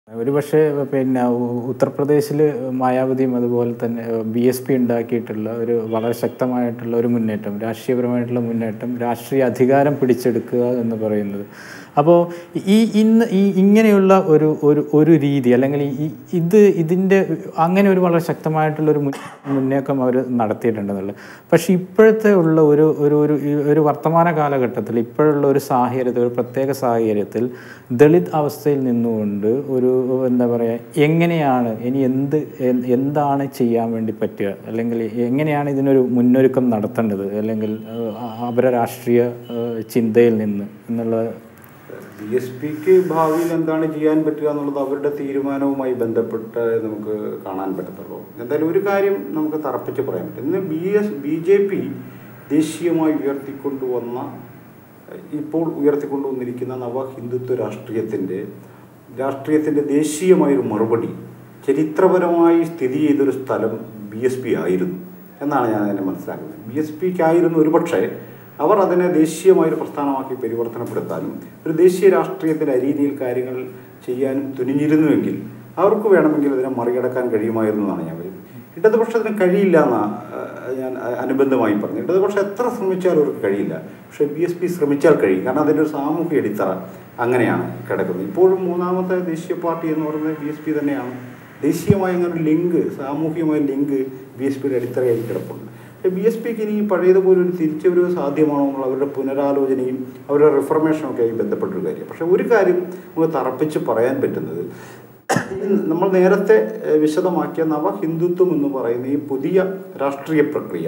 ഒരു പക്ഷേ പിന്നെ ഉ- ഉത്തർപ്രദേശിൽ മായാവതിയും അതുപോലെ തന്നെ ബി എസ് പി ഉണ്ടാക്കിയിട്ടുള്ള ഒരു വളരെ ശക്തമായിട്ടുള്ള ഒരു മുന്നേറ്റം രാഷ്ട്രീയപരമായിട്ടുള്ള മുന്നേറ്റം രാഷ്ട്രീയ അധികാരം പിടിച്ചെടുക്കുക എന്ന് പറയുന്നത് അപ്പോൾ ഈ ഇന്ന് ഈ ഇങ്ങനെയുള്ള ഒരു ഒരു ഒരു രീതി അല്ലെങ്കിൽ ഈ ഇത് ഇതിൻ്റെ അങ്ങനെ ഒരു വളരെ ശക്തമായിട്ടുള്ള ഒരു മുൻ- മുന്നേക്കം അവർ നടത്തിയിട്ടുണ്ടെന്നുള്ളത് പക്ഷേ ഇപ്പോഴത്തെ ഉള്ള ഒരു ഒരു ഒരു ഈ ഒരു വർത്തമാന കാലഘട്ടത്തിൽ ഇപ്പോഴുള്ള ഒരു സാഹചര്യത്തിൽ ഒരു പ്രത്യേക സാഹചര്യത്തിൽ ദളിത് അവസ്ഥയിൽ നിന്നുകൊണ്ട് ഒരു എന്താ പറയുക എങ്ങനെയാണ് ഇനി എന്ത് എ- എന്താണ് ചെയ്യാൻ വേണ്ടി പറ്റുക അല്ലെങ്കിൽ എങ്ങനെയാണ് ഇതിനൊരു മുന്നൊരുക്കം നടത്തേണ്ടത് അല്ലെങ്കിൽ ഏഹ്, അവരുടെ രാഷ്ട്രീയ ഏഹ്, ചിന്തയിൽ നിന്ന് എന്നുള്ള ബി എസ് പിക്ക് ഭാവിയിൽ എന്താണ് ചെയ്യാൻ പറ്റുക എന്നുള്ളത് അവരുടെ തീരുമാനവുമായി ബന്ധപ്പെട്ട് നമുക്ക് കാണാൻ പറ്റത്തുള്ളൂ എന്തായാലും ഒരു കാര്യം നമുക്ക് തറപ്പിച്ച് പറയാൻ പറ്റും ഇന്ന് B S B J P ദേശീയമായി ഉയർത്തിക്കൊണ്ടുവന്ന ഇപ്പോൾ ഉയർത്തിക്കൊണ്ടുവന്നിരിക്കുന്ന നവ ഹിന്ദുത്വ രാഷ്ട്രീയത്തിൻ്റെ രാഷ്ട്രീയത്തിൻ്റെ ദേശീയമായൊരു മറുപടി ചരിത്രപരമായി സ്ഥിതി ചെയ്തൊരു സ്ഥലം ബി എസ് പി ആയിരുന്നു എന്നാണ് ഞാൻ അതിനെ മനസ്സിലാക്കുന്നത് ബി എസ് പിക്കായിരുന്നു ഒരുപക്ഷെ അവർ അതിനെ ദേശീയമായൊരു പ്രസ്ഥാനമാക്കി പരിവർത്തനപ്പെടുത്താനും ഒരു ദേശീയ രാഷ്ട്രീയത്തിൻ്റെ അരീതിയിൽ കാര്യങ്ങൾ ചെയ്യാനും തുനിഞ്ഞിരുന്നുവെങ്കിൽ അവർക്ക് വേണമെങ്കിൽ അതിനെ മറികടക്കാൻ കഴിയുമായിരുന്നു എന്നാണ് ഞാൻ പറയുന്നത് ഇടതുപക്ഷത്തിന് കഴിയില്ല എന്നാണ് ഞാൻ അ- അനുബന്ധമായി പറഞ്ഞു ഇടതുപക്ഷം എത്ര ശ്രമിച്ചാലും അവർക്ക് കഴിയില്ല പക്ഷേ ബി എസ് പി ശ്രമിച്ചാൽ കഴിയും കാരണം അതിൻ്റെ ഒരു സാമൂഹ്യ അടിത്തറ അങ്ങനെയാണ് കിടക്കുന്നത് ഇപ്പോഴും മൂന്നാമത്തെ ദേശീയ പാർട്ടി എന്ന് പറയുന്നത് ബി എസ് പി തന്നെയാണ് ദേശീയമായ അങ്ങനെ ഒരു ലിങ്ക് സാമൂഹികമായ ലിങ്ക് ബി എസ് പിയുടെ അടിത്തറയായി കിടപ്പുണ്ട് പക്ഷേ ബി എസ് പിക്ക് ഇനി പഴയതുപോലെ ഒരു തിരിച്ചുവരവ് സാധ്യമാണോ എന്നുള്ള അവരുടെ പുനരാലോചനയും അവരുടെ റിഫർമേഷനും ഒക്കെ ആയി ബന്ധപ്പെട്ടൊരു കാര്യം പക്ഷേ ഒരു കാര്യം നമുക്ക് തറപ്പിച്ച് പറയാൻ പറ്റുന്നത് ഈ നമ്മൾ നേരത്തെ ഏഹ്, വിശദമാക്കിയ നവ ഹിന്ദുത്വം എന്ന് പറയുന്ന ഈ പുതിയ രാഷ്ട്രീയ പ്രക്രിയ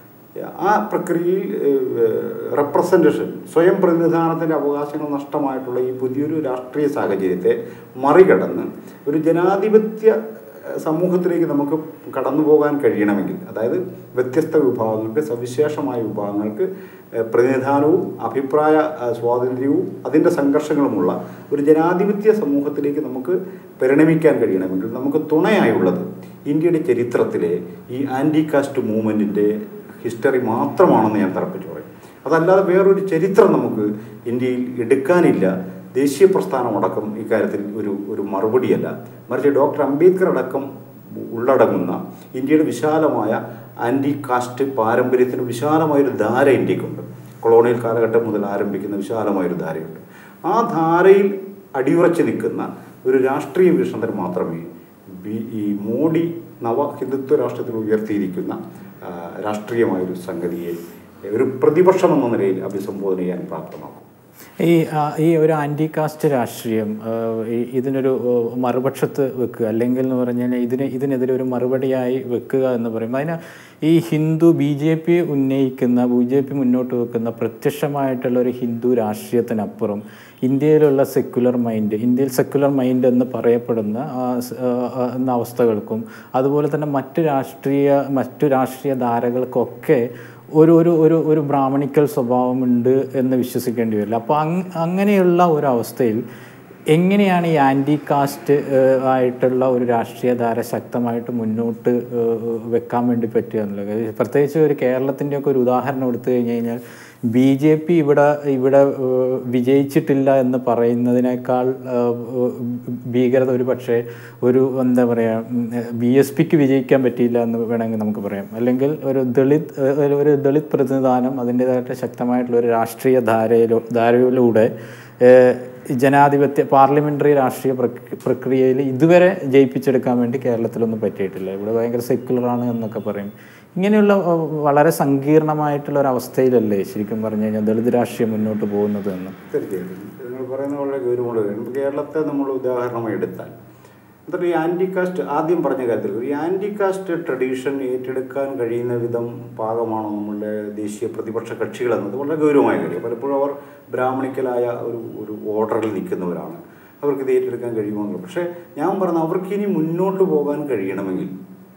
ആ പ്രക്രിയയിൽ റെപ്രസെൻറ്റേഷൻ സ്വയം പ്രതിനിധാനത്തിൻ്റെ അവകാശങ്ങൾ നഷ്ടമായിട്ടുള്ള ഈ പുതിയൊരു രാഷ്ട്രീയ സാഹചര്യത്തെ മറികടന്ന് ഒരു ജനാധിപത്യ ഏഹ്, സമൂഹത്തിലേക്ക് നമുക്ക് കടന്നു പോകാൻ കഴിയണമെങ്കിൽ അതായത് വ്യത്യസ്ത വിഭാഗങ്ങൾക്ക് സവിശേഷമായ വിഭാഗങ്ങൾക്ക് ഏഹ്, പ്രതിനിധാനവും അഭിപ്രായ ഏഹ്, സ്വാതന്ത്ര്യവും അതിൻ്റെ സംഘർഷങ്ങളുമുള്ള ഒരു ജനാധിപത്യ സമൂഹത്തിലേക്ക് നമുക്ക് പരിണമിക്കാൻ കഴിയണമെങ്കിൽ നമുക്ക് തുണയായുള്ളത് ഇന്ത്യയുടെ ചരിത്രത്തിലെ ഈ ആൻറ്റി കാസ്റ്റ് മൂവ്മെൻറ്റിൻ്റെ ഹിസ്റ്ററി മാത്രമാണെന്ന് ഞാൻ തറപ്പിച്ചു പറയും അതല്ലാതെ വേറൊരു ചരിത്രം നമുക്ക് ഇന്ത്യയിൽ എടുക്കാനില്ല ദേശീയ പ്രസ്ഥാനം അടക്കം ഇക്കാര്യത്തിൽ ഒരു ഒരു മറുപടിയല്ല മറിച്ച് ഡോക്ടർ അംബേദ്കർ അടക്കം ഉള്ളടങ്ങുന്ന ഇന്ത്യയുടെ വിശാലമായ ആൻറ്റി കാസ്റ്റ് പാരമ്പര്യത്തിന് വിശാലമായൊരു ധാര ഇന്ത്യക്കുണ്ട് കൊളോണിയൽ കാലഘട്ടം മുതൽ ആരംഭിക്കുന്ന വിശാലമായൊരു ധാരയുണ്ട് ആ ധാരയിൽ അടിയുറച്ച് നിൽക്കുന്ന ഒരു രാഷ്ട്രീയ വീക്ഷണത്തിന് മാത്രമേ ബി ഈ മോഡി നവ ഹിന്ദുത്വ രാഷ്ട്രത്തിൽ ഉയർത്തിയിരിക്കുന്ന ആ, രാഷ്ട്രീയമായൊരു സംഗതിയെ ഒരു പ്രതിപക്ഷം എന്ന നിലയിൽ അഭിസംബോധന ചെയ്യാൻ പ്രാപ്തമാക്കും ഈ ആ, ഈ ഒരു ആൻറ്റി കാസ്റ്റ് രാഷ്ട്രീയം ആ, ഈ- ഇതിനൊരു ആ, മറുപക്ഷത്ത് വെക്കുക അല്ലെങ്കിൽ എന്ന് പറഞ്ഞാൽ ഇതിന് ഇതിനെതിരെ ഒരു മറുപടിയായി വെക്കുക എന്ന് പറയുമ്പോൾ അതിന് ഈ ഹിന്ദു ബി ജെ പി ഉന്നയിക്കുന്ന ബി ജെ പി മുന്നോട്ട് വെക്കുന്ന പ്രത്യക്ഷമായിട്ടുള്ള ഒരു ഹിന്ദു രാഷ്ട്രീയത്തിനപ്പുറം ഇന്ത്യയിലുള്ള സെക്യുലർ മൈൻഡ് ഇന്ത്യയിൽ സെക്യുലർ മൈൻഡ് എന്ന് പറയപ്പെടുന്ന ആ, സ്- ആ, ആ, എന്ന അവസ്ഥകൾക്കും അതുപോലെ തന്നെ മറ്റ് രാഷ്ട്രീയ മറ്റു രാഷ്ട്രീയ ധാരകൾക്കൊക്കെ ഒരു ഒരു ഒരു ഒരു ബ്രാഹ്മണിക്കൽ സ്വഭാവമുണ്ട് എന്ന് വിശ്വസിക്കേണ്ടി വരില്ല അപ്പോൾ അങ് അങ്ങനെയുള്ള ഒരു അവസ്ഥയിൽ എങ്ങനെയാണ് ഈ ആൻറ്റി കാസ്റ്റ് ആയിട്ടുള്ള ഒരു രാഷ്ട്രീയ ധാര ശക്തമായിട്ട് മുന്നോട്ട് ഏഹ്, വെക്കാൻ വേണ്ടി പറ്റുക എന്നുള്ളത് പ്രത്യേകിച്ച് ഒരു കേരളത്തിൻ്റെയൊക്കെ ഒരു ഉദാഹരണം എടുത്തു കഴിഞ്ഞ് കഴിഞ്ഞാൽ ബി ജെ പി ഇവിടെ ഇവിടെ ഏഹ്, വിജയിച്ചിട്ടില്ല എന്ന് പറയുന്നതിനേക്കാൾ ഏഹ്, ഭീകരത ഒരു പക്ഷേ ഒരു എന്താ പറയുക ബി എസ് പിക്ക് വിജയിക്കാൻ പറ്റിയില്ല എന്ന് വേണമെങ്കിൽ നമുക്ക് പറയാം അല്ലെങ്കിൽ ഒരു ദളിത് ഏഹ്, ഒരു ദളിത് പ്രതിനിധാനം അതിൻ്റേതായിട്ട് ശക്തമായിട്ടുള്ള ഒരു രാഷ്ട്രീയ ധാരയിലോ ധാരയിലൂടെ ഏഹ്, ജനാധിപത്യ പാർലമെൻ്ററി രാഷ്ട്രീയ പ്രക്- പ്രക്രിയയിൽ ഇതുവരെ ജയിപ്പിച്ചെടുക്കാൻ വേണ്ടി കേരളത്തിലൊന്നും പറ്റിയിട്ടില്ല ഇവിടെ ഭയങ്കര സെക്യുലറാണ് എന്നൊക്കെ പറയും ഇങ്ങനെയുള്ള ഏഹ്, വളരെ സങ്കീർണമായിട്ടുള്ള ഒരു അവസ്ഥയിലല്ലേ ശരിക്കും പറഞ്ഞു കഴിഞ്ഞാൽ ദളിത് രാഷ്ട്രീയം മുന്നോട്ട് പോകുന്നത് എന്ന് തീർച്ചയായിട്ടും നിങ്ങൾ പറയുന്ന വളരെ ഗൗരവമുള്ള കാര്യം ഇപ്പോൾ കേരളത്തെ നമ്മൾ ഉദാഹരണമായി എടുത്താൽ എന്നിട്ട് ഈ ആൻറ്റി കാസ്റ്റ് ആദ്യം പറഞ്ഞ കാര്യത്തിൽ ഈ ആൻറ്റി കാസ്റ്റ് ട്രഡീഷൻ ഏറ്റെടുക്കാൻ കഴിയുന്ന വിധം പാകമാണോ നമ്മളുടെ ദേശീയ പ്രതിപക്ഷ കക്ഷികൾ എന്നത് വളരെ ഗൗരവമായ കാര്യം പലപ്പോഴും അവർ ബ്രാഹ്മണിക്കലായ ഒരു ഒരു ഓർഡറിൽ നിൽക്കുന്നവരാണ് അവർക്ക് ഇത് ഏറ്റെടുക്കാൻ കഴിയുമോ എന്നുള്ളത് പക്ഷേ ഞാൻ പറഞ്ഞ അവർക്ക് ഇനി മുന്നോട്ട് പോകാൻ കഴിയണമെങ്കിൽ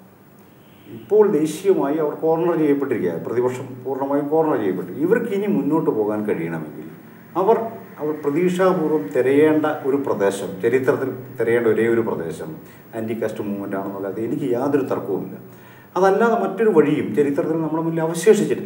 ഇപ്പോൾ ദേശീയമായി അവർ കോർണർ ചെയ്യപ്പെട്ടിരിക്കുക പ്രതിപക്ഷം പൂർണ്ണമായും കോർണർ ചെയ്യപ്പെട്ടു ഇവർക്ക് ഇനി മുന്നോട്ട് പോകാൻ കഴിയണമെങ്കിൽ അവർ അവർ പ്രതീക്ഷാപൂർവ്വം തിരയേണ്ട ഒരു പ്രദേശം ചരിത്രത്തിൽ തിരയേണ്ട ഒരേ ഒരു പ്രദേശം ആൻറ്റി കാസ്റ്റ് മൂവ്മെൻ്റ് ആണെന്നുള്ളത് എനിക്ക് യാതൊരു തർക്കവുമില്ല അതല്ലാതെ മറ്റൊരു വഴിയും ചരിത്രത്തിൽ നമ്മുടെ മുന്നിൽ അവശേഷിച്ചിട്ടില്ല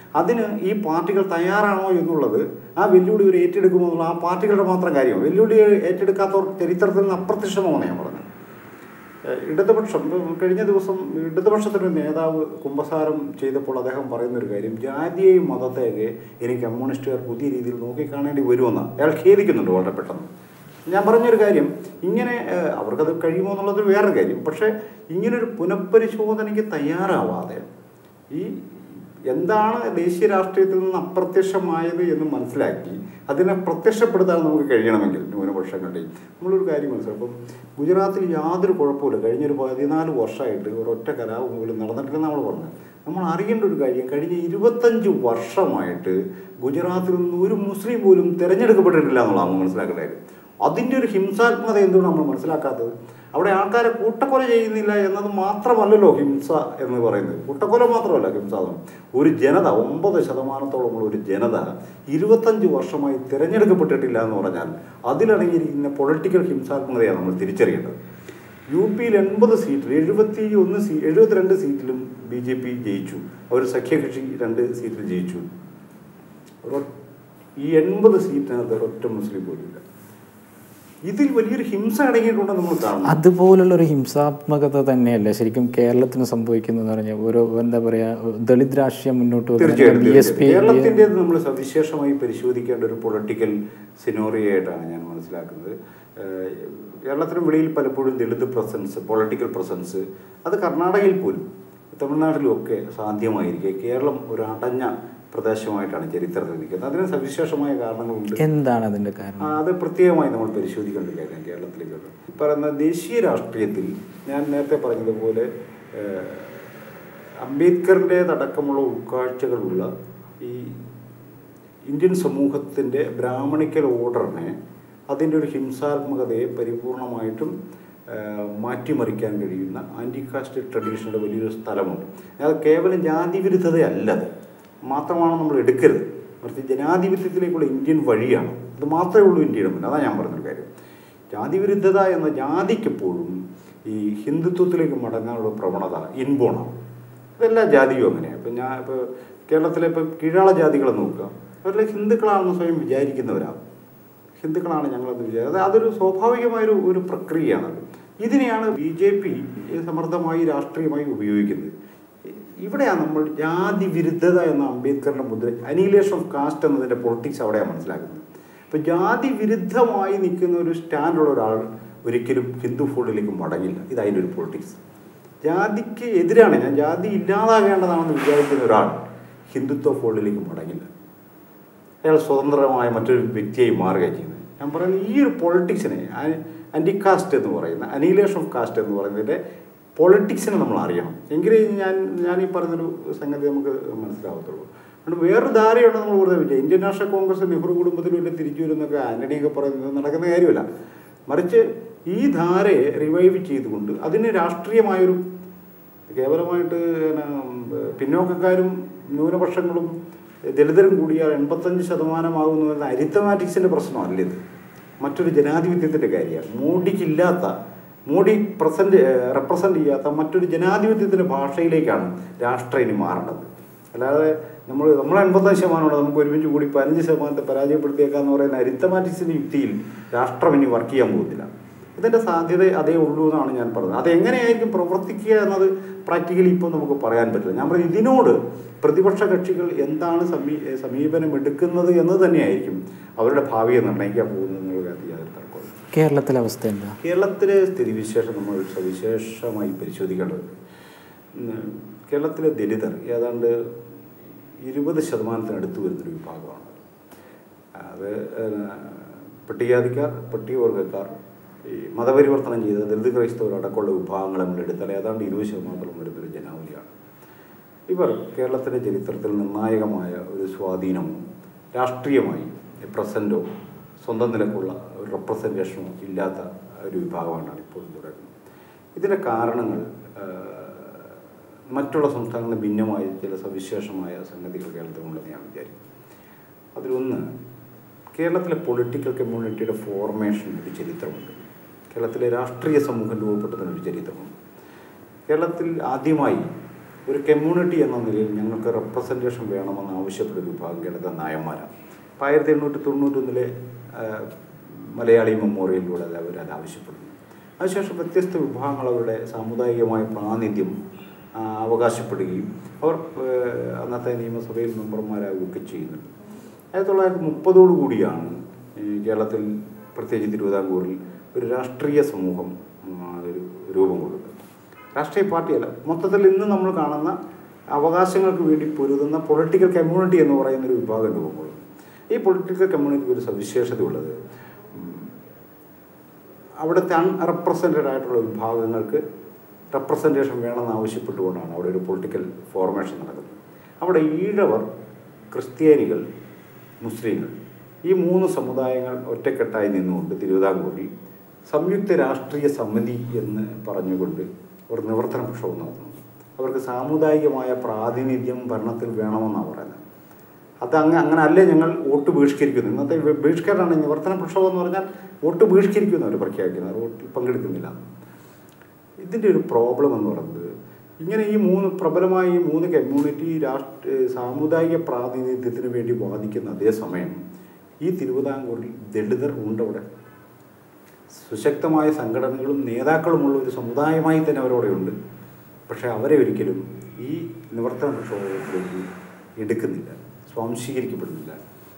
അതിന് ഈ പാർട്ടികൾ തയ്യാറാണോ എന്നുള്ളത് ആ വെല്ലുവിളി ഒരു ഏറ്റെടുക്കുമോ എന്നുള്ള ആ പാർട്ടികളുടെ മാത്രം കാര്യമാണ് വെല്ലുവിളി ഏറ്റെടുക്കാത്തവർ ചരിത്രത്തിൽ നിന്ന് അപ്രത്യക്ഷമാണെന്ന് ഞാൻ പറഞ്ഞത് ഏഹ് ഇടതുപക്ഷം ഇപ്പം കഴിഞ്ഞ ദിവസം ഇടതുപക്ഷത്തിൻ്റെ നേതാവ് കുമ്പസാരം ചെയ്തപ്പോൾ അദ്ദേഹം പറയുന്ന ഒരു കാര്യം ജാതിയെയും മതത്തെയൊക്കെ ഇനി കമ്മ്യൂണിസ്റ്റുകാർ പുതിയ രീതിയിൽ നോക്കിക്കാണേണ്ടി വരുമെന്ന് അയാൾ ഖേദിക്കുന്നുണ്ട് വളരെ പെട്ടെന്ന് ഞാൻ പറഞ്ഞൊരു കാര്യം ഇങ്ങനെ ഏഹ് അവർക്കത് കഴിയുമോ എന്നുള്ളത് വേറൊരു കാര്യം പക്ഷേ ഇങ്ങനൊരു പുനഃപരിശോധനയ്ക്ക് തയ്യാറാവാതെ ഈ എന്താണ് ദേശീയ രാഷ്ട്രീയത്തിൽ നിന്ന് അപ്രത്യക്ഷമായത് എന്ന് മനസ്സിലാക്കി അതിനെ പ്രത്യക്ഷപ്പെടുത്താൻ നമുക്ക് കഴിയണമെങ്കിൽ ന്യൂനപക്ഷങ്ങളുടെയും നമ്മളൊരു കാര്യം മനസ്സിലാക്കും ഇപ്പം ഗുജറാത്തിൽ യാതൊരു കുഴപ്പമില്ല കഴിഞ്ഞൊരു പതിനാല് വർഷമായിട്ട് ഒരൊറ്റ കലാപം പോലും നടന്നിട്ടില്ലെന്ന് നമ്മൾ പറഞ്ഞത് നമ്മൾ അറിയേണ്ട ഒരു കാര്യം കഴിഞ്ഞ ഇരുപത്തഞ്ച് വർഷമായിട്ട് ഗുജറാത്തിൽ നിന്ന് ഒരു മുസ്ലിം പോലും തിരഞ്ഞെടുക്കപ്പെട്ടിട്ടില്ല എന്നുള്ളതാണ് നമ്മൾ മനസ്സിലാക്കേണ്ട കാര്യം അതിൻ്റെ ഒരു ഹിംസാത്മകത എന്തുകൊണ്ട് നമ്മൾ മനസ്സിലാക്കാത്തത് അവിടെ ആൾക്കാരെ കൂട്ടക്കൊല ചെയ്യുന്നില്ല എന്നത് മാത്രമല്ലല്ലോ ഹിംസ എന്ന് പറയുന്നത് കൂട്ടക്കൊല മാത്രമല്ല ഹിംസ എന്ന്. ഒരു ജനത ഒമ്പത് ശതമാനത്തോളമുള്ള ഒരു ജനത ഇരുപത്തഞ്ച് വർഷമായി തിരഞ്ഞെടുക്കപ്പെട്ടിട്ടില്ല എന്ന് പറഞ്ഞാൽ അതിലടങ്ങിയിരിക്കുന്ന പൊളിറ്റിക്കൽ ഹിംസാത്മകതയാണ് നമ്മൾ തിരിച്ചറിയേണ്ടത് യു പിയിൽ എൺപത് സീറ്റിൽ എഴുപത്തി ഒന്ന് സീ എഴുപത്തിരണ്ട് സീറ്റിലും ബി ജെ പി ജയിച്ചു അവർ സഖ്യകക്ഷി രണ്ട് സീറ്റിൽ ജയിച്ചു ഒരൊ- ഈ എൺപത് സീറ്റിനകത്ത് ഒരൊറ്റ മുസ്ലിം പോലും ഇല്ല ഇതിൽ വലിയൊരു ഹിംസ അടങ്ങിയിട്ടുണ്ടെന്ന് നമ്മൾ കാണുന്നു അതുപോലുള്ള ഒരു ഹിംസാത്മകത തന്നെയല്ലേ ശരിക്കും കേരളത്തിന് സംഭവിക്കുന്നതെന്ന് പറഞ്ഞാൽ ഒരു എന്താ പറയാ ദളിത് രാഷ്ട്രീയം മുന്നോട്ട് തീർച്ചയായിട്ടും ബി എസ് പി തീർച്ചയായിട്ടും. കേരളത്തിൻ്റെത് നമ്മൾ സവിശേഷമായി പരിശോധിക്കേണ്ട ഒരു പൊളിറ്റിക്കൽ സിനോറിയോ ആയിട്ടാണ് ഞാൻ മനസ്സിലാക്കുന്നത് ഏഹ് കേരളത്തിന് വെളിയിൽ പലപ്പോഴും ദളിത് പ്രസൻസ് പൊളിറ്റിക്കൽ പ്രസൻസ് അത് കർണാടകയിൽ പോലും തമിഴ്നാട്ടിലും ഒക്കെ സാധ്യമായിരിക്കെ കേരളം ഒരു അടഞ്ഞ പ്രദേശമായിട്ടാണ് ചരിത്രത്തിൽ നിൽക്കുന്നത് അതിന് സവിശേഷമായ കാരണങ്ങളുണ്ട് എന്താണ് അതിന്റെ കാരണം ആ, അത് പ്രത്യേകമായി നമ്മൾ പരിശോധിക്കേണ്ട ഒരു കാര്യം കേരളത്തിലേക്ക് ഈ പറയുന്ന ദേശീയ രാഷ്ട്രീയത്തിൽ ഞാൻ നേരത്തെ പറഞ്ഞതുപോലെ ഏഹ്, അംബേദ്കറിൻ്റേതടക്കമുള്ള ഉൾക്കാഴ്ചകളുള്ള ഈ ഇന്ത്യൻ സമൂഹത്തിൻ്റെ ബ്രാഹ്മണിക്കൽ ഓർഡറിനെ അതിൻ്റെ ഒരു ഹിംസാത്മകതയെ പരിപൂർണമായിട്ടും ഏഹ്, മാറ്റിമറിക്കാൻ കഴിയുന്ന ആൻറ്റി കാസ്റ്റ് ട്രഡീഷനുടെ വലിയൊരു സ്ഥലമുണ്ട് അത് കേവലം ജാതി വിരുദ്ധതയല്ലത് മാത്രമാണ് നമ്മൾ എടുക്കരുത് മറിച്ച് ജനാധിപത്യത്തിലേക്കുള്ള ഇന്ത്യൻ വഴിയാണ് അത് മാത്രമേ ഉള്ളൂ ഇന്ത്യയുടെ മുന്നിൽ അതാണ് ഞാൻ പറഞ്ഞൊരു കാര്യം ജാതി വിരുദ്ധത എന്ന ജാതിക്കെപ്പോഴും ഈ ഹിന്ദുത്വത്തിലേക്ക് മടങ്ങാനുള്ള പ്രവണത ഇൻബോണാണ് ഇതെല്ലാ ജാതിയും അങ്ങനെയാണ് ഇപ്പം ഞാൻ ഇപ്പോൾ കേരളത്തിലെ ഇപ്പോൾ കീഴാള ജാതികളെ നോക്കുക അവരിലെ ഹിന്ദുക്കളാണെന്ന് സ്വയം വിചാരിക്കുന്നവരാണ് ഹിന്ദുക്കളാണ് ഞങ്ങളെന്ന് വിചാരിച്ചത് അതൊരു സ്വാഭാവികമായൊരു ഒരു പ്രക്രിയയാണത് ഇതിനെയാണ് ബി ജെ പി സമർത്ഥമായി രാഷ്ട്രീയമായി ഉപയോഗിക്കുന്നത് ഇവിടെയാണ് നമ്മൾ ജാതി വിരുദ്ധത എന്ന അംബേദ്കറിൻ്റെ മുദ്ര അനീലേഷൻ ഓഫ് കാസ്റ്റ് എന്നതിൻ്റെ പൊളിറ്റിക്സ് അവിടെയാണ് മനസ്സിലാക്കുന്നത് ഇപ്പോൾ ജാതി വിരുദ്ധമായി നിൽക്കുന്ന ഒരു സ്റ്റാൻഡുള്ള ഒരാൾ ഒരിക്കലും ഹിന്ദു ഫോൾഡിലേക്ക് മടങ്ങില്ല ഇത് അതിൻ്റെ ഒരു പൊളിറ്റിക്സ് ജാതിക്ക് എതിരാണ് ഞാൻ ജാതി ഇല്ലാതാകേണ്ടതാണെന്ന് വിചാരിക്കുന്ന ഒരാൾ ഹിന്ദുത്വ ഫോൾഡിലേക്ക് മടങ്ങില്ല അയാൾ സ്വതന്ത്രമായ മറ്റൊരു വ്യക്തിയായി മാറുകയാണ് ചെയ്യുന്നത് ഞാൻ പറയുന്നത് ഈ ഒരു പൊളിറ്റിക്സിനെ ആൻറ്റി കാസ്റ്റ് എന്ന് പറയുന്ന അനീലേഷൻ ഓഫ് കാസ്റ്റ് എന്ന് പറയുന്നതിൻ്റെ പൊളിറ്റിക്സിനെ നമ്മൾ അറിയണം എങ്കിലേ ഞാൻ ഞാൻ ഈ പറഞ്ഞൊരു സംഗതി നമുക്ക് മനസ്സിലാവത്തുള്ളൂ അതുകൊണ്ട് വേറൊരു ധാരയുണ്ട് നമ്മൾ വെറുതെ വിചാരിക്കും ഇന്ത്യൻ നാഷണൽ കോൺഗ്രസ് നെഹ്റു കുടുംബത്തിൽ വേണ്ടി തിരിച്ചു വരുന്നൊക്കെ ആൻ്റണിയൊക്കെ പറയുന്നത് നടക്കുന്ന കാര്യമല്ല മറിച്ച് ഈ ധാരയെ റിവൈവ് ചെയ്തുകൊണ്ട് അതിന് രാഷ്ട്രീയമായൊരു കേവലമായിട്ട് പിന്നെ പിന്നോക്കക്കാരും ന്യൂനപക്ഷങ്ങളും ദളിതരും കൂടിയാൽ എൺപത്തഞ്ച് ശതമാനമാകുന്നു എന്ന അരിത്തമാറ്റിക്സിൻ്റെ പ്രശ്നമല്ല ഇത് മറ്റൊരു ജനാധിപത്യത്തിൻ്റെ കാര്യമാണ് മോഡിക്കില്ലാത്ത മോഡി പ്രസൻറ്റ് റെപ്രസെൻ്റ് ചെയ്യാത്ത മറ്റൊരു ജനാധിപത്യത്തിൻ്റെ ഭാഷയിലേക്കാണ് രാഷ്ട്രം ഇനി മാറേണ്ടത് അല്ലാതെ നമ്മൾ നമ്മൾ എൺപത്തഞ്ച് ശതമാനമാണ് നമുക്ക് ഒരുമിച്ച് കൂടി പതിനഞ്ച് ശതമാനത്തെ പരാജയപ്പെടുത്തിയേക്കാന്ന് പറയുന്ന അരിത്തമാറ്റിക്സിൻ്റെ യുക്തിയിൽ രാഷ്ട്രം ഇനി വർക്ക് ചെയ്യാൻ പോകുന്നില്ല ഇതിൻ്റെ സാധ്യത അതേ ഉള്ളൂ എന്നാണ് ഞാൻ പറഞ്ഞത് അതെങ്ങനെയായിരിക്കും പ്രവർത്തിക്കുക എന്നത് പ്രാക്ടിക്കലി ഇപ്പോൾ നമുക്ക് പറയാൻ പറ്റില്ല ഞാൻ പറഞ്ഞു ഇതിനോട് പ്രതിപക്ഷ കക്ഷികൾ എന്താണ് സമീ സമീപനം എടുക്കുന്നത് എന്ന് തന്നെയായിരിക്കും അവരുടെ ഭാവിയെ നിർണ്ണയിക്കാൻ പോകുന്നത് എന്നുള്ള കാര്യത്തിൽ യാതൊരു തർക്കമില്ല കേരളത്തിലെ അവസ്ഥ എന്താ കേരളത്തിലെ സ്ഥിതിവിശേഷം നമ്മൾ സവിശേഷമായി പരിശോധിക്കേണ്ടത് ഉം, കേരളത്തിലെ ദലിതർ ഏതാണ്ട് ഇരുപത് ശതമാനത്തിനടുത്ത് വരുന്നൊരു വിഭാഗമാണ് അത് ഏഹ്, പട്ടികജാതിക്കാർ പട്ടികവർഗക്കാർ ഈ മതപരിവർത്തനം ചെയ്ത ദലിത് ക്രൈസ്തവർ അടക്കമുള്ള വിഭാഗങ്ങളെ നമ്മൾ എടുത്താൽ ഏതാണ്ട് ഇരുപത് ശതമാനത്തോളം വരുന്നൊരു ജനാവലിയാണ് ഇവർ കേരളത്തിൻ്റെ ചരിത്രത്തിൽ നിർണായകമായ ഒരു സ്വാധീനമോ രാഷ്ട്രീയമായി പ്രസൻറ്റോ സ്വന്തം നിലക്കുള്ള ഒരു റെപ്രസെൻറ്റേഷനോ ഇല്ലാത്ത ഒരു വിഭാഗമാണ് ഇപ്പോൾ തുടരുന്നത് ഇതിൻ്റെ കാരണങ്ങൾ ആ, മറ്റുള്ള സംസ്ഥാനങ്ങളിൽ ഭിന്നമായ ചില സവിശേഷമായ സംഗതികൾ കേരളത്തിലുണ്ടെന്ന് ഞാൻ വിചാരിക്കും അതിലൊന്ന് കേരളത്തിലെ പൊളിറ്റിക്കൽ കമ്മ്യൂണിറ്റിയുടെ ഫോർമേഷൻ ഒരു ചരിത്രമുണ്ട് കേരളത്തിലെ രാഷ്ട്രീയ സമൂഹം രൂപപ്പെട്ടതിനൊരു ചരിത്രമുണ്ട് കേരളത്തിൽ ആദ്യമായി ഒരു കമ്മ്യൂണിറ്റി എന്ന നിലയിൽ ഞങ്ങൾക്ക് റെപ്രസെൻറ്റേഷൻ വേണമെന്ന് ആവശ്യപ്പെട്ട ഒരു വിഭാഗം കേരളത്തിലെ നായന്മാരാണ് അപ്പോൾ ആയിരത്തി എണ്ണൂറ്റി തൊണ്ണൂറ്റൊന്നിലെ മലയാളി മെമ്മോറിയലിലൂടെ അത് അവർ അത് ആവശ്യപ്പെടുന്നു അതിനുശേഷം വ്യത്യസ്ത വിഭാഗങ്ങൾ അവരുടെ സാമുദായികമായ പ്രാതിനിധ്യം ആ, അവകാശപ്പെടുകയും അവർ ഏഹ്, അന്നത്തെ നിയമസഭയിൽ മെമ്പർമാരാകുകയൊക്കെ ചെയ്യുന്നുണ്ട് ആയിരത്തി തൊള്ളായിരത്തി മുപ്പതോടു കൂടിയാണ് ഈ കേരളത്തിൽ പ്രത്യേകിച്ച് തിരുവിതാംകൂറിൽ ഒരു രാഷ്ട്രീയ സമൂഹം ഉം, ഒരു രൂപം കൊള്ളുന്നത് രാഷ്ട്രീയ പാർട്ടിയല്ല മൊത്തത്തിൽ ഇന്ന് നമ്മൾ കാണുന്ന അവകാശങ്ങൾക്ക് വേണ്ടി പൊരുതുന്ന പൊളിറ്റിക്കൽ കമ്മ്യൂണിറ്റി എന്ന് പറയുന്ന ഒരു വിഭാഗം രൂപം കൊള്ളുന്നു ഈ പൊളിറ്റിക്കൽ കമ്മ്യൂണിറ്റിക്ക് ഒരു സവിശേഷതയുള്ളത് ഉം, അവിടുത്തെ അൺറെപ്രസെൻറ്റഡ് ആയിട്ടുള്ള വിഭാഗങ്ങൾക്ക് റെപ്രസെൻറ്റേഷൻ വേണമെന്ന് ആവശ്യപ്പെട്ടുകൊണ്ടാണ് അവിടെ ഒരു പൊളിറ്റിക്കൽ ഫോർമേഷൻ നടക്കുന്നത് അവിടെ ഈഴവർ ക്രിസ്ത്യാനികൾ മുസ്ലിങ്ങൾ ഈ മൂന്ന് സമുദായങ്ങൾ ഒറ്റക്കെട്ടായി നിന്നുകൊണ്ട് തിരുവിതാംകൂറിൽ സംയുക്ത രാഷ്ട്രീയ സമിതി എന്ന് പറഞ്ഞുകൊണ്ട് ഒരു നിവർത്തന പ്രക്ഷോഭം നടത്തുന്നു അവർക്ക് സാമുദായികമായ പ്രാതിനിധ്യം ഭരണത്തിൽ വേണമെന്നാണ് പറയുന്നത് അത് അങ്ങ് അങ്ങനെ അല്ലേ ഞങ്ങൾ വോട്ട് ബഹിഷ്കരിക്കുന്നു ഇന്നത്തെ ബ- ബഹിഷ്കരണമാണ് നിവർത്തന പ്രക്ഷോഭം എന്ന് പറഞ്ഞാൽ വോട്ട് ബഹിഷ്കരിക്കുന്നു അവർ പ്രഖ്യാപിക്കുന്നത് വോട്ടിൽ പങ്കെടുക്കുന്നില്ല ഇതിൻ്റെ ഒരു പ്രോബ്ലം എന്ന് പറയുന്നത് ഇങ്ങനെ ഈ മൂന്ന് പ്രബലമായ ഈ മൂന്ന് കമ്മ്യൂണിറ്റി രാഷ്ട്ര സാമുദായിക പ്രാതിനിധ്യത്തിന് വേണ്ടി വാദിക്കുന്ന അതേസമയം ഈ തിരുവിതാംകൂറിൽ ദളിതർ ഉണ്ടവിടെ സുശക്തമായ സംഘടനകളും നേതാക്കളുമുള്ള ഒരു സമുദായമായി തന്നെ അവരവിടെ ഉണ്ട് പക്ഷേ അവരെ ഒരിക്കലും ഈ നിവർത്തന പ്രക്ഷോഭത്തിലേക്ക് എടുക്കുന്നില്ല സ്വാംശീകരിക്കപ്പെടുന്നില്ല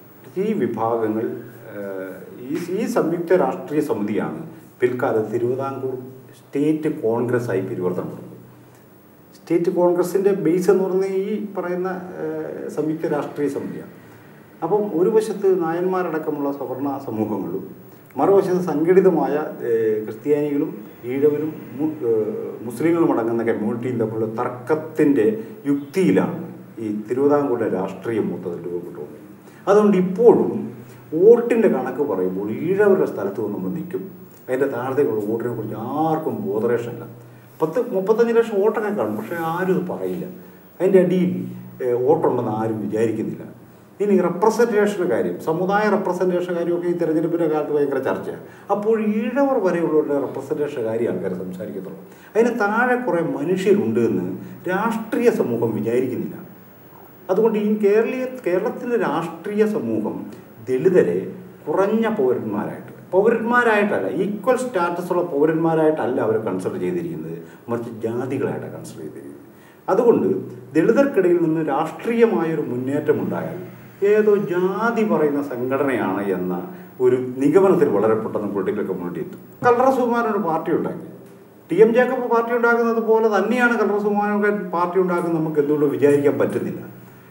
ഈ വിഭാഗങ്ങൾ ഏഹ്, ഈ ഈ സംയുക്ത രാഷ്ട്രീയ സമിതിയാണ് പിൽക്കാലത്ത് തിരുവിതാംകൂർ സ്റ്റേറ്റ് കോൺഗ്രസ് ആയി പരിവർത്തനപ്പെടുന്നത് സ്റ്റേറ്റ് കോൺഗ്രസിൻ്റെ ബേസ് എന്ന് പറയുന്നത് ഈ പറയുന്ന ഏഹ്, സംയുക്ത രാഷ്ട്രീയ സമിതിയാണ് അപ്പം ഒരു വശത്ത് നായന്മാരടക്കമുള്ള സവർണ സമൂഹങ്ങളും മറുവശത്ത് സംഘടിതമായ ഏഹ്, ക്രിസ്ത്യാനികളും ഈഴവരും മു- ഏഹ്, മുസ്ലിങ്ങളും അടങ്ങുന്ന കമ്മ്യൂണിറ്റിയും തമ്മിലുള്ള തർക്കത്തിൻ്റെ യുക്തിയിലാണ് ഈ തിരുവിതാംകൂറിലെ രാഷ്ട്രീയം മൊത്തത്തിൽ രൂപപ്പെട്ടുകൊണ്ടിരിക്കുന്നത് അതുകൊണ്ട് ഇപ്പോഴും വോട്ടിൻ്റെ കണക്ക് പറയുമ്പോൾ ഈഴവരുടെ സ്ഥലത്ത് വന്ന് നമ്മൾ നിൽക്കും അതിൻ്റെ താഴത്തേക്കുള്ള വോട്ടിനെ കുറിച്ച് ആർക്കും ബോധറേഷൻ ഇല്ല പത്ത് മുപ്പത്തഞ്ച് ലക്ഷം വോട്ടൊക്കെ കാണും പക്ഷേ ആരും ഇത് പറയില്ല അതിൻ്റെ അടിയിൽ ഏഹ്, വോട്ടുണ്ടെന്ന് ആരും വിചാരിക്കുന്നില്ല ഇനി റെപ്രസെൻറ്റേഷൻ്റെ കാര്യം സമുദായ റെപ്രസെൻറ്റേഷൻ കാര്യമൊക്കെ ഈ തെരഞ്ഞെടുപ്പിൻ്റെ കാലത്ത് ഭയങ്കര ചർച്ചയാണ് അപ്പോൾ ഈഴവർ വരെയുള്ളവരുടെ റെപ്രസെൻറ്റേഷൻ കാര്യം ആൾക്കാർ സംസാരിക്കത്തുള്ളൂ അതിന് താഴെ കുറേ മനുഷ്യരുണ്ട് എന്ന് രാഷ്ട്രീയ സമൂഹം വിചാരിക്കുന്നില്ല അതുകൊണ്ട് ഈ കേരളീയ കേരളത്തിലെ രാഷ്ട്രീയ സമൂഹം ദളിതരെ കുറഞ്ഞ പൗരന്മാരായിട്ട് പൗരന്മാരായിട്ടല്ല ഈക്വൽ സ്റ്റാറ്റസ് ഉള്ള പൗരന്മാരായിട്ടല്ല അവർ കൺസിഡർ ചെയ്തിരിക്കുന്നത് മറിച്ച് ജാതികളായിട്ടാണ് കൺസിഡർ ചെയ്തിരിക്കുന്നത് അതുകൊണ്ട് ദളിതർക്കിടയിൽ നിന്ന് രാഷ്ട്രീയമായൊരു മുന്നേറ്റം ഉണ്ടായാൽ ഏതോ ജാതി പറയുന്ന സംഘടനയാണ് എന്ന ഒരു നിഗമനത്തിൽ വളരെ പെട്ടെന്ന് പൊളിറ്റിക്കൽ കമ്മ്യൂണിറ്റി എത്തും കല്ലറ സുകുമാരൻ ഒരു പാർട്ടി ഉണ്ടാക്കി ടി എം ജേക്കബ് പാർട്ടി ഉണ്ടാക്കുന്നത് പോലെ തന്നെയാണ് കല്ലറ സുകുമാരനൊക്കെ പാർട്ടി ഉണ്ടാക്കുന്നത് നമുക്ക് എന്തുകൊണ്ട് വിചാരിക്കാൻ പറ്റുന്നില്ല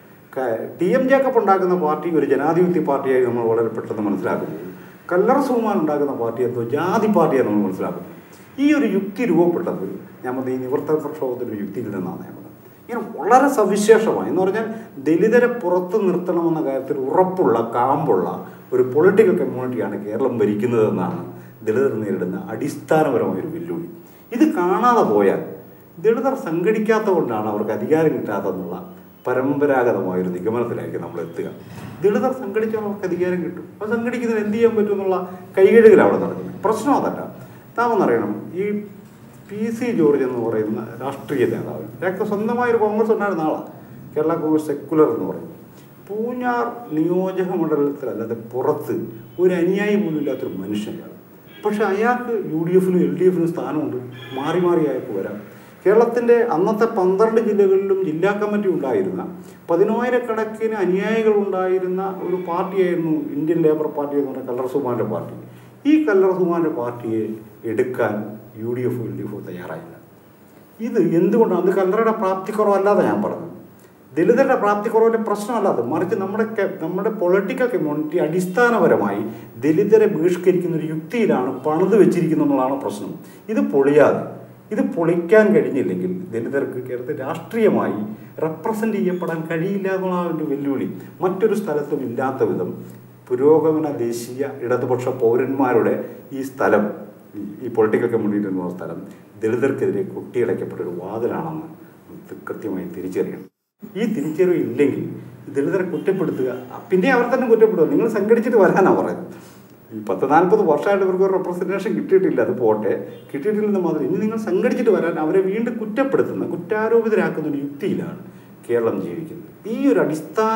ക- ടി എം ജേക്കബ് ഉണ്ടാക്കുന്ന പാർട്ടി ഒരു ജനാധിപത്യ പാർട്ടിയായി നമ്മൾ വളരെ പെട്ടെന്ന് മനസ്സിലാക്കുന്നു കല്ലറ സുകുമാരൻ ഉണ്ടാക്കുന്ന പാർട്ടി എന്തോ ജാതി പാർട്ടിയായി നമ്മൾ മനസ്സിലാക്കുന്നു ഈ ഒരു യുക്തി രൂപപ്പെട്ടത് നമ്മൾ ഈ നിവർത്തന പ്രക്ഷോഭത്തിൻ്റെ ഒരു യുക്തിയിൽ നിന്നാണ് ഞാൻ പറഞ്ഞത് ഇങ്ങനെ വളരെ സവിശേഷമാണ് എന്ന് പറഞ്ഞാൽ ദലിതരെ പുറത്ത് നിർത്തണമെന്ന കാര്യത്തിൽ ഉറപ്പുള്ള കാമ്പുള്ള ഒരു പൊളിറ്റിക്കൽ കമ്മ്യൂണിറ്റിയാണ് കേരളം ഭരിക്കുന്നതെന്നാണ് ദളിതർ നേരിടുന്ന അടിസ്ഥാനപരമായ ഒരു വെല്ലുവിളി ഇത് കാണാതെ പോയാൽ ദളിതർ സംഘടിക്കാത്ത കൊണ്ടാണ് അവർക്ക് അധികാരം കിട്ടാത്തതെന്നുള്ള പരമ്പരാഗതമായ ഒരു നിഗമനത്തിലായിരിക്കും നമ്മൾ എത്തുക ദളിതർ സംഘടിച്ചാൽ അവർക്ക് അധികാരം കിട്ടും അത് സംഘടിക്കുന്നതിന് എന്ത് ചെയ്യാൻ പറ്റും എന്നുള്ള കൈകഴുകലാണ് അവിടെ നടക്കുന്നത് പ്രശ്നം അതല്ല താമെന്നറിയണം ഈ പി സി ജോർജ് എന്ന് പറയുന്ന രാഷ്ട്രീയ നേതാവ് അയാൾക്ക് സ്വന്തമായൊരു കോൺഗ്രസ് ഉണ്ടായിരുന്ന ആളാണ് കേരള കോൺഗ്രസ് സെക്കുലർ എന്ന് പറയും പൂഞ്ഞാർ നിയോജക മണ്ഡലത്തിലല്ലാതെ പുറത്ത് ഒരു അനുയായി പോലും ഇല്ലാത്തൊരു മനുഷ്യനാണ് പക്ഷെ അയാൾക്ക് യു ഡി എഫിനും എൽ ഡി എഫിനും സ്ഥാനമുണ്ട് മാറി മാറി അയാൾക്ക് വരാം കേരളത്തിൻ്റെ അന്നത്തെ പന്ത്രണ്ട് ജില്ലകളിലും ജില്ലാ കമ്മിറ്റി ഉണ്ടായിരുന്ന പതിനായിരക്കണക്കിന് അനുയായികൾ ഉണ്ടായിരുന്ന ഒരു പാർട്ടിയായിരുന്നു ഇന്ത്യൻ ലേബർ പാർട്ടി എന്ന് പറയുന്ന കല്ലറ സുമാൻ്റെ പാർട്ടി ഈ കല്ലറ സുമാൻ്റെ പാർട്ടിയെ എടുക്കാൻ U D F L D F തയ്യാറായില്ല ഇത് എന്തുകൊണ്ടാണ് അത് കല്ലറയുടെ പ്രാപ്തിക്കുറവല്ലാതെ ഞാൻ പറഞ്ഞത് ദലിതരുടെ പ്രാപ്തിക്കുറവിൻ്റെ പ്രശ്നമല്ലാതെ മറിച്ച് നമ്മുടെ കെ- നമ്മുടെ പൊളിറ്റിക്കൽ കമ്മ്യൂണിറ്റി അടിസ്ഥാനപരമായി ദലിതരെ ബഹിഷ്കരിക്കുന്ന ഒരു യുക്തിയിലാണ് പണിത് വെച്ചിരിക്കുന്നത് എന്നുള്ളതാണ് പ്രശ്നം ഇത് പൊളിയാതെ ഇത് പൊളിക്കാൻ കഴിഞ്ഞില്ലെങ്കിൽ ദലിതർക്ക് കേരളത്തിൽ രാഷ്ട്രീയമായി റെപ്രസെൻ്റ് ചെയ്യപ്പെടാൻ കഴിയില്ല എന്നുള്ളതാണ് ഒരു വെല്ലുവിളി മറ്റൊരു സ്ഥലത്തും ഇല്ലാത്ത വിധം പുരോഗമന ദേശീയ ഇടതുപക്ഷ പൗരന്മാരുടെ ഈ സ്ഥലം ഈ- ഈ പൊളിറ്റിക്കൽ കമ്മ്യൂണിറ്റി എന്ന് പറഞ്ഞ സ്ഥലം ദളിതർക്കെതിരെ കുട്ടിയടയ്ക്കപ്പെട്ട ഒരു വാതിലാണെന്ന് ഇത് കൃത്യമായി തിരിച്ചറിയണം ഈ തിരിച്ചറിവ് ഇല്ലെങ്കിൽ ദളിതരെ കുറ്റപ്പെടുത്തുക പിന്നെ അവർ തന്നെ കുറ്റപ്പെടുക നിങ്ങൾ സംഘടിച്ചിട്ട് വരാനാണ് പറയുന്നത് ഈ പത്ത് നാൽപ്പത് വർഷമായിട്ട് ഇവർക്ക് ഒരു റെപ്രസെൻറ്റേഷൻ കിട്ടിയിട്ടില്ല അത് പോട്ടെ കിട്ടിയിട്ടില്ലെന്ന് മാത്രം ഇനി നിങ്ങൾ സംഘടിച്ചിട്ട് വരാൻ അവരെ വീണ്ടും കുറ്റപ്പെടുത്തുന്ന കുറ്റാരോപിതരാക്കുന്ന ഒരു യുക്തിയിലാണ് കേരളം ജീവിക്കുന്നത് ഈ ഒരു അടിസ്ഥാന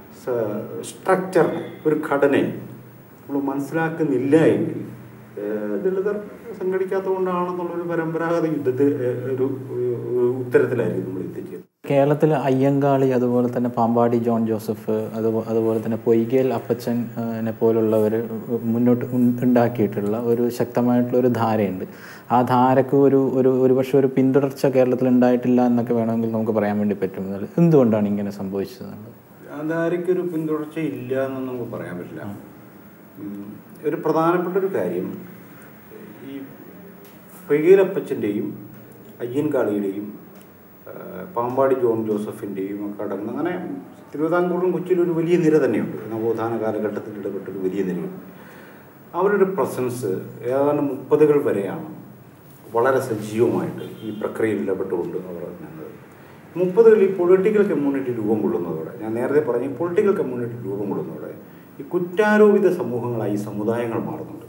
സ്ട്രക്ചറിനെ ഒരു ഘടനയെ നമ്മൾ മനസ്സിലാക്കുന്നില്ല എങ്കിൽ ഏഹ്, ദളിതർ സംഘടിക്കാത്തത് കൊണ്ടാണെന്നുള്ളൊരു പരമ്പരാഗത യുദ്ധത്തിൽ ഏഹ്, ഒരു ഒരു- ഒരു ഉത്തരത്തിലായിരിക്കും നമ്മൾ എത്തിച്ചത് കേരളത്തിൽ അയ്യങ്കാളി അതുപോലെ തന്നെ പാമ്പാടി ജോൺ ജോസഫ് അതുപോ- അതുപോലെ തന്നെ പൊയ്കേൽ അപ്പച്ചനെ പോലുള്ളവർ മുന്നോട്ട് ഉൺ- ഉണ്ടാക്കിയിട്ടുള്ള ഒരു ശക്തമായിട്ടുള്ള ഒരു ധാരയുണ്ട് ആ ധാരക്ക് ഒരു ഒരു ഒരുപക്ഷെ ഒരു പിന്തുടർച്ച കേരളത്തിൽ ഉണ്ടായിട്ടില്ല എന്നൊക്കെ വേണമെങ്കിൽ നമുക്ക് പറയാൻ വേണ്ടി പറ്റും എന്തുകൊണ്ടാണ് ഇങ്ങനെ സംഭവിച്ചത് എന്നുള്ളത്? അതാരൊരു പിന്തുടർച്ച ഇല്ല എന്ന് നമുക്ക് പറയാൻ പറ്റില്ല ഉം, ഒരു പ്രധാനപ്പെട്ട ഒരു കാര്യം ഈ പൊയ്കയിലപ്പച്ചൻ്റെയും അയ്യൻകാളിയുടെയും ആ, പാമ്പാടി ജോൺ ജോസഫിൻ്റെയും ഒക്കെ അടങ്ങുന്ന അങ്ങനെ തിരുവിതാംകൂറും കൊച്ചിയിലും ഒരു വലിയ നിര തന്നെയുണ്ട് നവോത്ഥാന കാലഘട്ടത്തിൽ ഇടപെട്ട ഒരു വലിയ നിരയുണ്ട് അവരുടെ പ്രസൻസ് ഏതാണ്ട് മുപ്പതുകൾ വരെയാണ് വളരെ സജീവമായിട്ട് ഈ പ്രക്രിയയിൽ ഇടപെട്ടുകൊണ്ട് അവർ നിന്നത് മുപ്പതുകളിൽ ഈ പൊളിറ്റിക്കൽ കമ്മ്യൂണിറ്റി രൂപം കൊള്ളുന്നതോടെ ഞാൻ നേരത്തെ പറഞ്ഞ ഈ പൊളിറ്റിക്കൽ കമ്മ്യൂണിറ്റി രൂപം കൊള്ളുന്നതോടെ ഈ കുറ്റാരോപിത സമൂഹങ്ങളായി ഈ സമുദായങ്ങൾ മാറുന്നുണ്ട്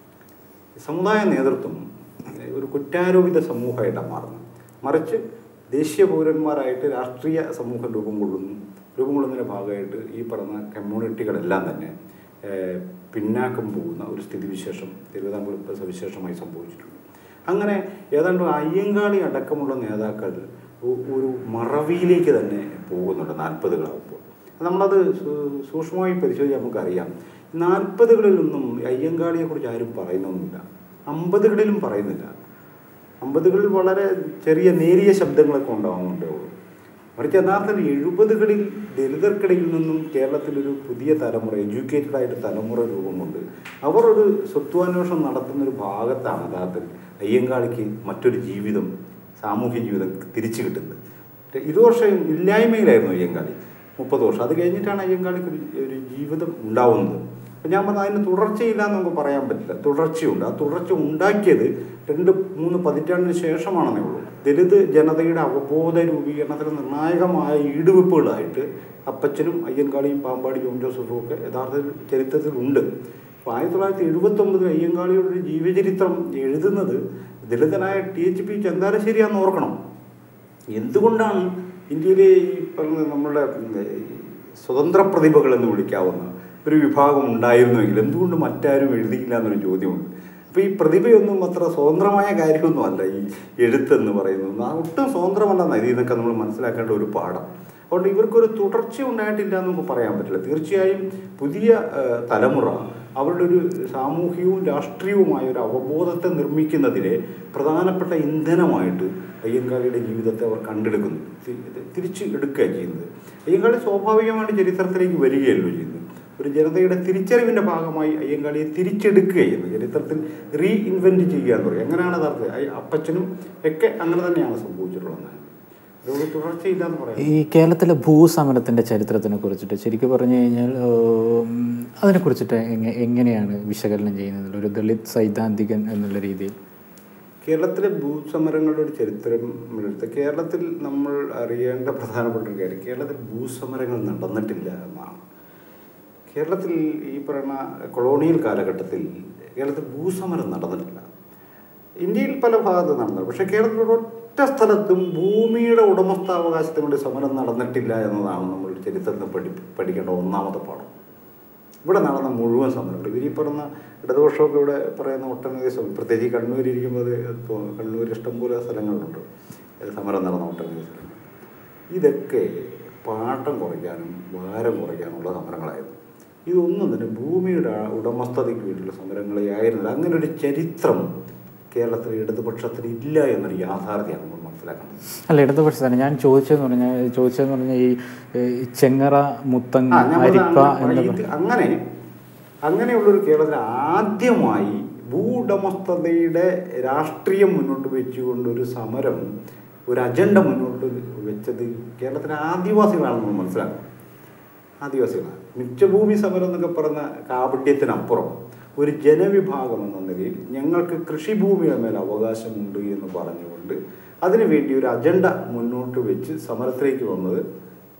ഈ സമുദായ നേതൃത്വം ഒരു കുറ്റാരോപിത സമൂഹമായിട്ടാണ് മാറുന്നത് മറിച്ച് ദേശീയ പൗരന്മാരായിട്ട് രാഷ്ട്രീയ സമൂഹം രൂപം കൊള്ളുന്നു രൂപം കൊള്ളുന്നതിൻ്റെ ഭാഗമായിട്ട് ഈ പറഞ്ഞ കമ്മ്യൂണിറ്റികളെല്ലാം തന്നെ ഏഹ്, പിന്നാക്കം പോകുന്ന ഒരു സ്ഥിതിവിശേഷം തിരുവിതാംകൂർ ഇപ്പോൾ സവിശേഷമായി സംഭവിച്ചിട്ടുണ്ട് അങ്ങനെ ഏതാണ്ട് അയ്യങ്കാളി അടക്കമുള്ള നേതാക്കൾ ഒ- ഒരു മറവിയിലേക്ക് തന്നെ പോകുന്നുണ്ട് നാൽപ്പതുകളാകുമ്പോൾ നമ്മളത് സൂ- സൂക്ഷ്മമായി പരിശോധിച്ചാൽ നമുക്കറിയാം നാൽപ്പതുകളിലൊന്നും അയ്യങ്കാളിയെക്കുറിച്ച് ആരും പറയുന്നൊന്നുമില്ല അമ്പതുകളിലും പറയുന്നില്ല അമ്പതുകളിൽ വളരെ ചെറിയ നേരിയ ശബ്ദങ്ങളൊക്കെ ഉണ്ടാവുന്നുണ്ടേ ഉള്ളൂ മറിച്ച് യഥാർത്ഥത്തിൽ എഴുപതുകളിൽ ദലിതർക്കിടയിൽ നിന്നും കേരളത്തിലൊരു പുതിയ തലമുറ എഡ്യൂക്കേറ്റഡ് ആയിട്ട് തലമുറ രൂപം കൊണ്ട് അവർ ഒരു സ്വത്വാന്വേഷണം നടത്തുന്ന ഒരു ഭാഗത്താണ് യഥാർത്ഥത്തിൽ അയ്യങ്കാളിക്ക് മറ്റൊരു ജീവിതം സാമൂഹ്യ ജീവിതം തിരിച്ചു കിട്ടുന്നത് ഇരു വർഷം ഇല്ലായ്മയിലായിരുന്നു അയ്യങ്കാളി മുപ്പത് വർഷം അത് കഴിഞ്ഞിട്ടാണ് അയ്യങ്കാളിക്ക് ഒരു ഒരു ജീവിതം ഉണ്ടാവുന്നത് അപ്പം ഞാൻ പറഞ്ഞ അതിന് തുടർച്ചയില്ല എന്ന് നമുക്ക് പറയാൻ പറ്റില്ല തുടർച്ചയുണ്ട് ആ തുടർച്ച ഉണ്ടാക്കിയത് രണ്ട് മൂന്ന് പതിറ്റാണ്ടിന് ശേഷമാണെന്നേ ഉള്ളൂ ദലിത് ജനതയുടെ അവബോധ രൂപീകരണത്തിന് നിർണായകമായ ഈടുവെപ്പുകളായിട്ട് അപ്പച്ചനും അയ്യൻകാളിയും പാമ്പാടി ജോൺ ജോസഫും ഒക്കെ യഥാർത്ഥത്തിൽ ചരിത്രത്തിൽ ഉണ്ട് അപ്പോൾ ആയിരത്തി തൊള്ളായിരത്തി എഴുപത്തൊമ്പതിൽ അയ്യങ്കാളിയുടെ ഒരു ജീവചരിത്രം എഴുതുന്നത് ദലിതനായ ടി എച്ച് പി ചന്താരശ്ശേരിയാണെന്ന് ഓർക്കണം എന്തുകൊണ്ടാണ് ഇന്ത്യയിലെ ഈ പറഞ്ഞ നമ്മളുടെ ഉം, ഈ സ്വതന്ത്ര പ്രതിഭകൾ എന്ന് വിളിക്കാവുന്ന ഒരു വിഭാഗം ഉണ്ടായിരുന്നുവെങ്കിൽ എന്തുകൊണ്ട് മറ്റാരും എഴുതിയില്ല എന്നൊരു ചോദ്യമുണ്ട് അപ്പോൾ ഈ പ്രതിഭയൊന്നും അത്ര സ്വതന്ത്രമായ കാര്യമൊന്നും അല്ല ഈ എഴുത്തെന്ന് പറയുന്നത് ആ ഒട്ടും സ്വതന്ത്രമല്ലെന്നാണ് ഇതിൽ നിന്നൊക്കെ നമ്മൾ മനസ്സിലാക്കേണ്ട ഒരു പാഠം അതുകൊണ്ട് ഇവർക്കൊരു തുടർച്ച ഉണ്ടായിട്ടില്ല എന്ന് നമുക്ക് പറയാൻ പറ്റില്ല തീർച്ചയായും പുതിയ ആ, തലമുറ അവരുടെ ഒരു സാമൂഹികവും രാഷ്ട്രീയവുമായ ഒരു അവബോധത്തെ നിർമ്മിക്കുന്നതിലെ പ്രധാനപ്പെട്ട ഇന്ധനമായിട്ട് അയ്യങ്കാളിയുടെ ജീവിതത്തെ അവർ കണ്ടെടുക്കുന്നു തി- തിരിച്ച് എടുക്കുക ചെയ്യുന്നത് അയ്യങ്കാളി സ്വാഭാവികമായിട്ട് ചരിത്രത്തിലേക്ക് വരികയല്ലോ ചെയ്യുന്നത് ഒരു ജനതയുടെ തിരിച്ചറിവിൻ്റെ ഭാഗമായി അയ്യങ്കാളിയെ തിരിച്ചെടുക്കുക ചെയ്യുന്നത് ചരിത്രത്തിൽ റീ ഇൻവെൻറ്റ് ചെയ്യുക എന്ന് പറയും എങ്ങനെയാണ് യഥാർത്ഥത്തിൽ അയ്യ- അപ്പച്ചനും ഒക്കെ അങ്ങനെ തന്നെയാണ് സംഭവിച്ചിട്ടുള്ളത് അതുകൊണ്ട് തുടർച്ചയില്ല എന്ന് പറയാം ഈ കേരളത്തിലെ ഭൂസമരത്തിൻ്റെ ചരിത്രത്തിനെ കുറിച്ചിട്ട് ശരിക്കും പറഞ്ഞു കഴിഞ്ഞാൽ ഉം, അതിനെക്കുറിച്ചിട്ട് എങ്ങ എങ്ങനെയാണ് വിശകലനം ചെയ്യുന്നത് ഒരു ദളിത് സൈദ്ധാന്തികൻ എന്നുള്ള രീതിയിൽ കേരളത്തിലെ ഭൂസമരങ്ങളുടെ ഒരു ചരിത്രം എടുത്ത് കേരളത്തിൽ നമ്മൾ അറിയേണ്ട പ്രധാനപ്പെട്ട ഒരു കാര്യം കേരളത്തിൽ ഭൂസമരങ്ങൾ നടന്നിട്ടില്ല എന്നാണ് കേരളത്തിൽ ഈ പറയുന്ന കൊളോണിയൽ കാലഘട്ടത്തിൽ കേരളത്തിൽ ഭൂസമരം നടന്നിട്ടില്ല ഇന്ത്യയിൽ പല ഭാഗത്ത് നടന്നത് പക്ഷേ കേരളത്തിൽ ഒരൊറ്റ സ്ഥലത്തും ഭൂമിയുടെ ഉടമസ്ഥാവകാശത്തിന് വേണ്ടി സമരം നടന്നിട്ടില്ല എന്നതാണ് നമ്മൾ ചരിത്രത്തിൽ പഠി പഠിക്കേണ്ട ഒന്നാമത്തെ പാഠം ഇവിടെ നടന്ന മുഴുവൻ സമരങ്ങൾ ഇവർ ഈ പറഞ്ഞ ഇടതുപക്ഷമൊക്കെ ഇവിടെ പറയുന്ന ഒട്ടനവധി സമരം പ്രത്യേകിച്ച് കണ്ണൂർ ഇരിക്കുമ്പോൾ അത് തോ- കണ്ണൂർ ഇഷ്ടംപോലെ സ്ഥലങ്ങളുണ്ട് ഏത് സമരം നടന്ന ഒട്ടനവധി സ്ഥലങ്ങൾ ഇതൊക്കെ പാട്ടം കുറയ്ക്കാനും ഭാരം കുറയ്ക്കാനുള്ള സമരങ്ങളായിരുന്നു ഇതൊന്നും തന്നെ ഭൂമിയുടെ ആ ഉടമസ്ഥതയ്ക്ക് വേണ്ടിയുള്ള സമരങ്ങളെ ആയിരുന്നില്ല അങ്ങനെ ഒരു ചരിത്രം കേരളത്തിൽ ഇടതുപക്ഷത്തിന് ഇല്ല എന്നൊരു യാഥാർത്ഥ്യമാണ് നമ്മൾ മനസ്സിലാക്കുന്നത് അല്ല ഇടതുപക്ഷത്താണ് ഞാൻ ചോദിച്ചതെന്ന് പറഞ്ഞാൽ ചോദിച്ചതെന്ന് പറഞ്ഞാൽ ഈ ഈ ചെങ്ങറ മുത്തങ്ങ ആ, ഞാൻ പറഞ്ഞത് അരിപ്പ അങ്ങനെ എന്ന് ഇത് അങ്ങനെ അങ്ങനെയുള്ളൊരു കേരളത്തിൽ ആദ്യമായി ഭൂവുടമസ്ഥതയുടെ രാഷ്ട്രീയം മുന്നോട്ട് വെച്ചുകൊണ്ട് ഒരു സമരം ഒരു അജണ്ട മുന്നോട്ട് വെച്ചത് കേരളത്തിലെ ആദിവാസികളാണെന്ന് നമ്മൾ മനസ്സിലാക്കണം ആദിവാസികളാണ് മിച്ചഭൂമി സമരം എന്നൊക്കെ പറഞ്ഞ കാപട്യത്തിനപ്പുറം ഒരു ജനവിഭാഗം എന്ന നിലയിൽ ഞങ്ങൾക്ക് കൃഷിഭൂമിയുടെ മേൽ അവകാശമുണ്ട് എന്ന് പറഞ്ഞുകൊണ്ട് അതിനുവേണ്ടി ഒരു അജണ്ട മുന്നോട്ട് വെച്ച് സമരത്തിലേക്ക് വന്നത്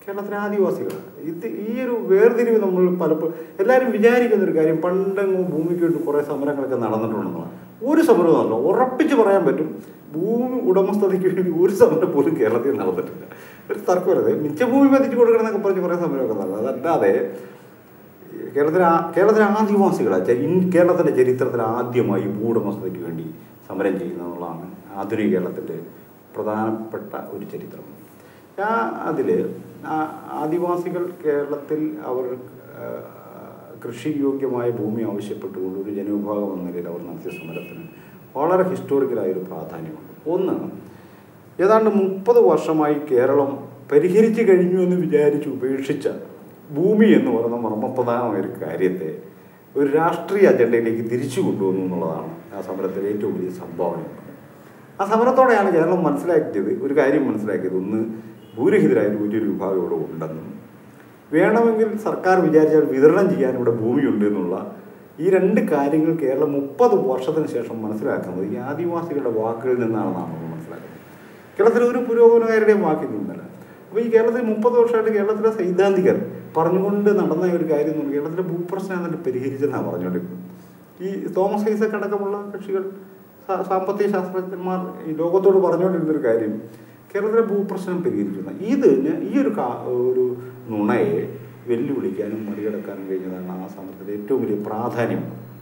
കേരളത്തിലെ ആദിവാസികളാണ് ഇത് ഈ ഒരു വേർതിരിവ് നമ്മൾ പലപ്പോഴും എല്ലാവരും വിചാരിക്കുന്ന ഒരു കാര്യം പണ്ടെങ്ങും ഭൂമിക്ക് വേണ്ടി കുറേ സമരങ്ങളൊക്കെ നടന്നിട്ടുണ്ടെന്നാണ് ഒരു സമരവും നടന്നില്ല ഉറപ്പിച്ച് പറയാൻ പറ്റും ഭൂമി ഉടമസ്ഥതയ്ക്ക് വേണ്ടി ഒരു സമരം പോലും കേരളത്തിൽ നടന്നിട്ടില്ല ഒരു തർക്കമല്ലേ മിച്ചഭൂമി പതിച്ചു കൊടുക്കണമെന്നൊക്കെ പറഞ്ഞ് കുറേ സമരമൊക്കെ നടന്നത് അതല്ലാതെ കേരളത്തിലെ ആ- കേരളത്തിലെ ആദിവാസികളാണ് ചെ- ഇൻ- കേരളത്തിൻ്റെ ചരിത്രത്തിൽ ആദ്യമായി ഭൂവുടമസ്ഥതയ്ക്ക് വേണ്ടി സമരം ചെയ്യുന്നത് എന്നുള്ളതാണ് ആധുനിക കേരളത്തിൻ്റെ പ്രധാനപ്പെട്ട ഒരു ചരിത്രം ആ അതിൽ ആദിവാസികൾ കേരളത്തിൽ അവർ ആ, കൃഷിയോഗ്യമായ ഭൂമി ആവശ്യപ്പെട്ടുകൊണ്ട് ഒരു ജനവിഭാഗം എന്ന നിലയിൽ അവർ നടത്തിയ സമരത്തിന് വളരെ ഹിസ്റ്റോറിക്കലായ ഒരു പ്രാധാന്യമുണ്ട് ഒന്ന് ഏതാണ്ട് മുപ്പത് വർഷമായി കേരളം പരിഹരിച്ചു കഴിഞ്ഞു എന്ന് വിചാരിച്ച് ഉപേക്ഷിച്ച ഭൂമി എന്ന് പറയുന്ന മർമ്മപ്രധാനമായ ഒരു കാര്യത്തെ ഒരു രാഷ്ട്രീയ അജണ്ടയിലേക്ക് തിരിച്ചു കൊണ്ടുവന്നു എന്നുള്ളതാണ് ആ സമരത്തിലെ ഏറ്റവും വലിയ സംഭാവന ആ സമരത്തോടെയാണ് കേരളം മനസ്സിലാക്കിയത് ഒരു കാര്യം മനസ്സിലാക്കിയത് ഒന്ന് ഭൂരഹിതരായ ഒരു വലിയൊരു വിഭാഗം ഇവിടെ ഉണ്ടെന്നും വേണമെങ്കിൽ സർക്കാർ വിചാരിച്ചാൽ വിതരണം ചെയ്യാൻ ഇവിടെ ഭൂമിയുണ്ട് എന്നുള്ള ഈ രണ്ട് കാര്യങ്ങൾ കേരളം മുപ്പത് വർഷത്തിന് ശേഷം മനസ്സിലാക്കുന്നത് ഈ ആദിവാസികളുടെ വാക്കുകളിൽ നിന്നാണെന്നാണ് നമ്മൾ മനസ്സിലാക്കുന്നത് കേരളത്തിൽ ഒരു പുരോഗമനകാരുടെയും വാക്കിൽ നിന്നല്ല അപ്പോൾ ഈ കേരളത്തിൽ മുപ്പത് വർഷമായിട്ട് കേരളത്തിലെ സൈദ്ധാന്തികർ പറഞ്ഞുകൊണ്ട് നടന്ന ഒരു കാര്യം എന്ന് പറഞ്ഞാൽ കേരളത്തിലെ ഭൂപ്രശ്നം എന്നിട്ട് പരിഹരിച്ചെന്നാണ് പറഞ്ഞുകൊണ്ടിരിക്കുന്നത് ഈ തോമസ് ഐസക് അടക്കമുള്ള കക്ഷികൾ സാ- സാമ്പത്തിക ശാസ്ത്രജ്ഞന്മാർ ഈ ലോകത്തോട് പറഞ്ഞുകൊണ്ടിരുന്നൊരു കാര്യം കേരളത്തിലെ ഭൂപ്രശ്നം പരിഹരിക്കുന്ന ഇതിന് ഈ ഒരു കാ- ഒരു നുണയെ വെല്ലുവിളിക്കാനും മറികടക്കാനും കഴിഞ്ഞതാണ് ആ സമരത്തിൻ്റെ ഏറ്റവും വലിയ പ്രാധാന്യം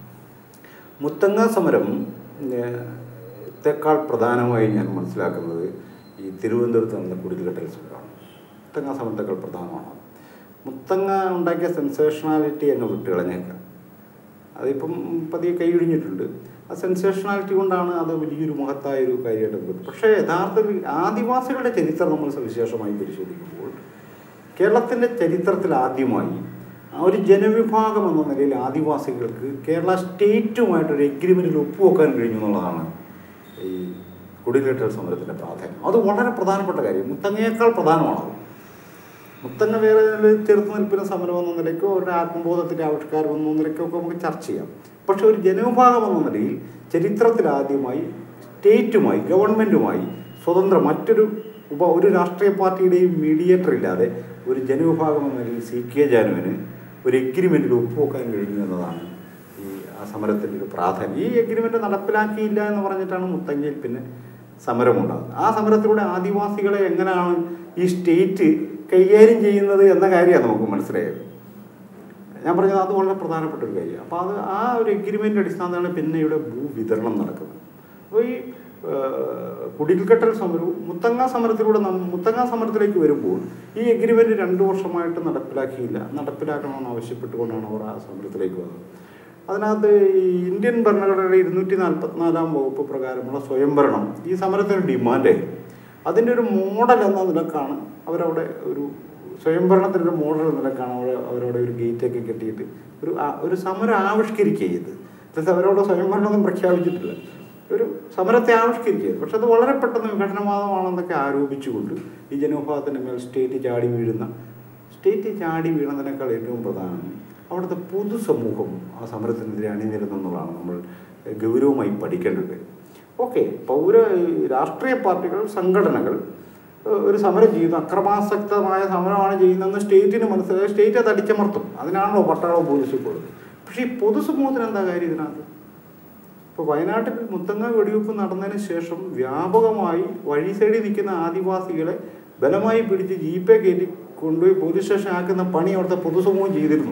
മുത്തങ്ങ സമരം ഏഹ്, ത്തെക്കാൾ പ്രധാനമായി ഞാൻ മനസ്സിലാക്കുന്നത് ഈ തിരുവനന്തപുരത്ത് നടന്ന കുടിൽകെട്ടൽ സമരമാണ് മുത്തങ്ങ സമരത്തേക്കാൾ പ്രധാനമാണ് മുത്തങ്ങ ഉണ്ടാക്കിയ സെൻസേഷണാലിറ്റി അങ്ങ് വിട്ടുകളഞ്ഞേക്കാം അതിപ്പം പതിയെ കൈയൊഴിഞ്ഞിട്ടുണ്ട് ആ സെൻസേഷണാലിറ്റി കൊണ്ടാണ് അത് വലിയൊരു മഹത്തായ ഒരു കാര്യമായിട്ട് നമുക്ക് പക്ഷേ യഥാർത്ഥത്തിൽ ആദിവാസികളുടെ ചരിത്രം നമ്മൾ സവിശേഷമായി പരിശോധിക്കുമ്പോൾ കേരളത്തിൻ്റെ ചരിത്രത്തിൽ ആദ്യമായി ആ ഒരു ജനവിഭാഗം എന്ന നിലയിൽ ആദിവാസികൾക്ക് കേരള സ്റ്റേറ്റുമായിട്ടൊരു എഗ്രിമെൻറ്റിൽ ഒപ്പുവെക്കാൻ കഴിഞ്ഞു എന്നുള്ളതാണ് ഈ കുടിലേറ്റൽ സമരത്തിൻ്റെ പ്രാധാന്യം അത് വളരെ പ്രധാനപ്പെട്ട കാര്യം മുത്തങ്ങയേക്കാൾ പ്രധാനമാണത് മുത്തങ്ങ വേറെ ചെറുത്ത് നിൽപ്പിന് സമരം എന്ന നിലയ്ക്കോ അവരുടെ ആത്മബോധത്തിൻ്റെ ആവിഷ്കാരം എന്ന നിലയ്ക്കോ ഒക്കെ നമുക്ക് ചർച്ച ചെയ്യാം പക്ഷെ ഒരു ജനവിഭാഗം എന്ന നിലയിൽ ചരിത്രത്തിൽ ആദ്യമായി സ്റ്റേറ്റുമായി ഗവൺമെൻറ്റുമായി സ്വതന്ത്ര മറ്റൊരു ഉപ ഒരു രാഷ്ട്രീയ പാർട്ടിയുടെയും മീഡിയേറ്റർ ഇല്ലാതെ ഒരു ജനവിഭാഗം എന്ന നിലയിൽ സി കെ ജാനുവിന് ഒരു എഗ്രിമെൻറ്റിൽ ഒപ്പുവെക്കാൻ കഴിഞ്ഞു എന്നതാണ് ഈ ആ സമരത്തിൻ്റെ ഒരു പ്രാധാന്യം ഈ എഗ്രിമെൻ്റ് നടപ്പിലാക്കിയില്ല എന്ന് പറഞ്ഞിട്ടാണ് മുത്തങ്ങയിൽ പിന്നെ സമരമുണ്ടാകുന്നത് ആ സമരത്തിലൂടെ ആദിവാസികളെ എങ്ങനെയാണ് ഈ സ്റ്റേറ്റ് കൈകാര്യം ചെയ്യുന്നത് എന്ന കാര്യമാണ് നമുക്ക് മനസ്സിലായത് ഞാൻ പറഞ്ഞത് അത് വളരെ പ്രധാനപ്പെട്ട ഒരു കാര്യമാണ് അപ്പോൾ അത് ആ ഒരു എഗ്രിമെൻ്റ് അടിസ്ഥാനത്തിലാണ് പിന്നെ ഇവിടെ ഭൂവിതരണം നടക്കുന്നത് അപ്പോൾ ഈ ഏഹ്, കുടിൽകെട്ടൽ സമരവും മുത്തങ്ങ സമരത്തിലൂടെ നം മുത്തങ്ങ സമരത്തിലേക്ക് വരുമ്പോൾ ഈ എഗ്രിമെൻ്റ് രണ്ട് വർഷമായിട്ട് നടപ്പിലാക്കിയില്ല നടപ്പിലാക്കണമെന്ന് ആവശ്യപ്പെട്ടുകൊണ്ടാണ് അവർ ആ സമരത്തിലേക്ക് വന്നത് അതിനകത്ത് ഈ ഇന്ത്യൻ ഭരണഘടനയുടെ ഇരുന്നൂറ്റി നാൽപ്പത്തിനാലാം വകുപ്പ് പ്രകാരമുള്ള സ്വയംഭരണം ഈ സമരത്തിന് ഡിമാൻഡായിരുന്നു അതിൻ്റെ ഒരു മോഡൽ എന്ന നിലക്കാണ് അവരവിടെ ഒരു സ്വയംഭരണത്തിൻ്റെ ഒരു മോഡൽ എന്ന നിലക്കാണ് അവിടെ അവരവിടെ ഒരു ഗേറ്റൊക്കെ കെട്ടിയിട്ട് ഒരു ആ- ഒരു സമരം ആവിഷ്കരിക്കുക ചെയ്ത് അതായത് അവരവിടെ സ്വയംഭരണമൊന്നും പ്രഖ്യാപിച്ചിട്ടില്ല ഒരു സമരത്തെ ആവിഷ്കരിക്കുക പക്ഷെ അത് വളരെ പെട്ടെന്ന് വിഘടനവാദമാണെന്നൊക്കെ ആരോപിച്ചുകൊണ്ട് ഈ ജനവിഭാഗത്തിൻ്റെ മേൽ സ്റ്റേറ്റ് ചാടി വീഴുന്ന സ്റ്റേറ്റ് ചാടി വീണതിനേക്കാൾ ഏറ്റവും പ്രധാനം അവിടുത്തെ പൊതുസമൂഹം ആ സമരത്തിനെതിരെ അണിനിരുന്നെന്നുള്ളതാണ് നമ്മൾ ഗൗരവമായി പഠിക്കേണ്ടത് ഓക്കെ പൗര രാഷ്ട്രീയ പാർട്ടികൾ സംഘടനകൾ ഏഹ്, ഒരു സമരം ചെയ്യുന്നു അക്രമാസക്തമായ സമരമാണ് ചെയ്യുന്നതെന്ന് സ്റ്റേറ്റിന് മനസ്സിലായി സ്റ്റേറ്റ് അത് അടിച്ചമർത്തും അതിനാണല്ലോ പട്ടാളവും പോലീസും കൊടുത്തത് പക്ഷേ ഈ പൊതുസമൂഹത്തിന് എന്താ കാര്യം ഇതിനകത്ത് ഇപ്പോൾ വയനാട്ടിൽ മുത്തങ്ങ വെടിവെപ്പ് നടന്നതിന് ശേഷം വ്യാപകമായി വഴി സൈഡിൽ നിൽക്കുന്ന ആദിവാസികളെ ബലമായി പിടിച്ച് ജീപ്പെ കയറ്റി കൊണ്ടുപോയി പോലീസ് സ്റ്റേഷൻ ആക്കുന്ന പണി അവിടുത്തെ പൊതുസമൂഹം ചെയ്തിരുന്നു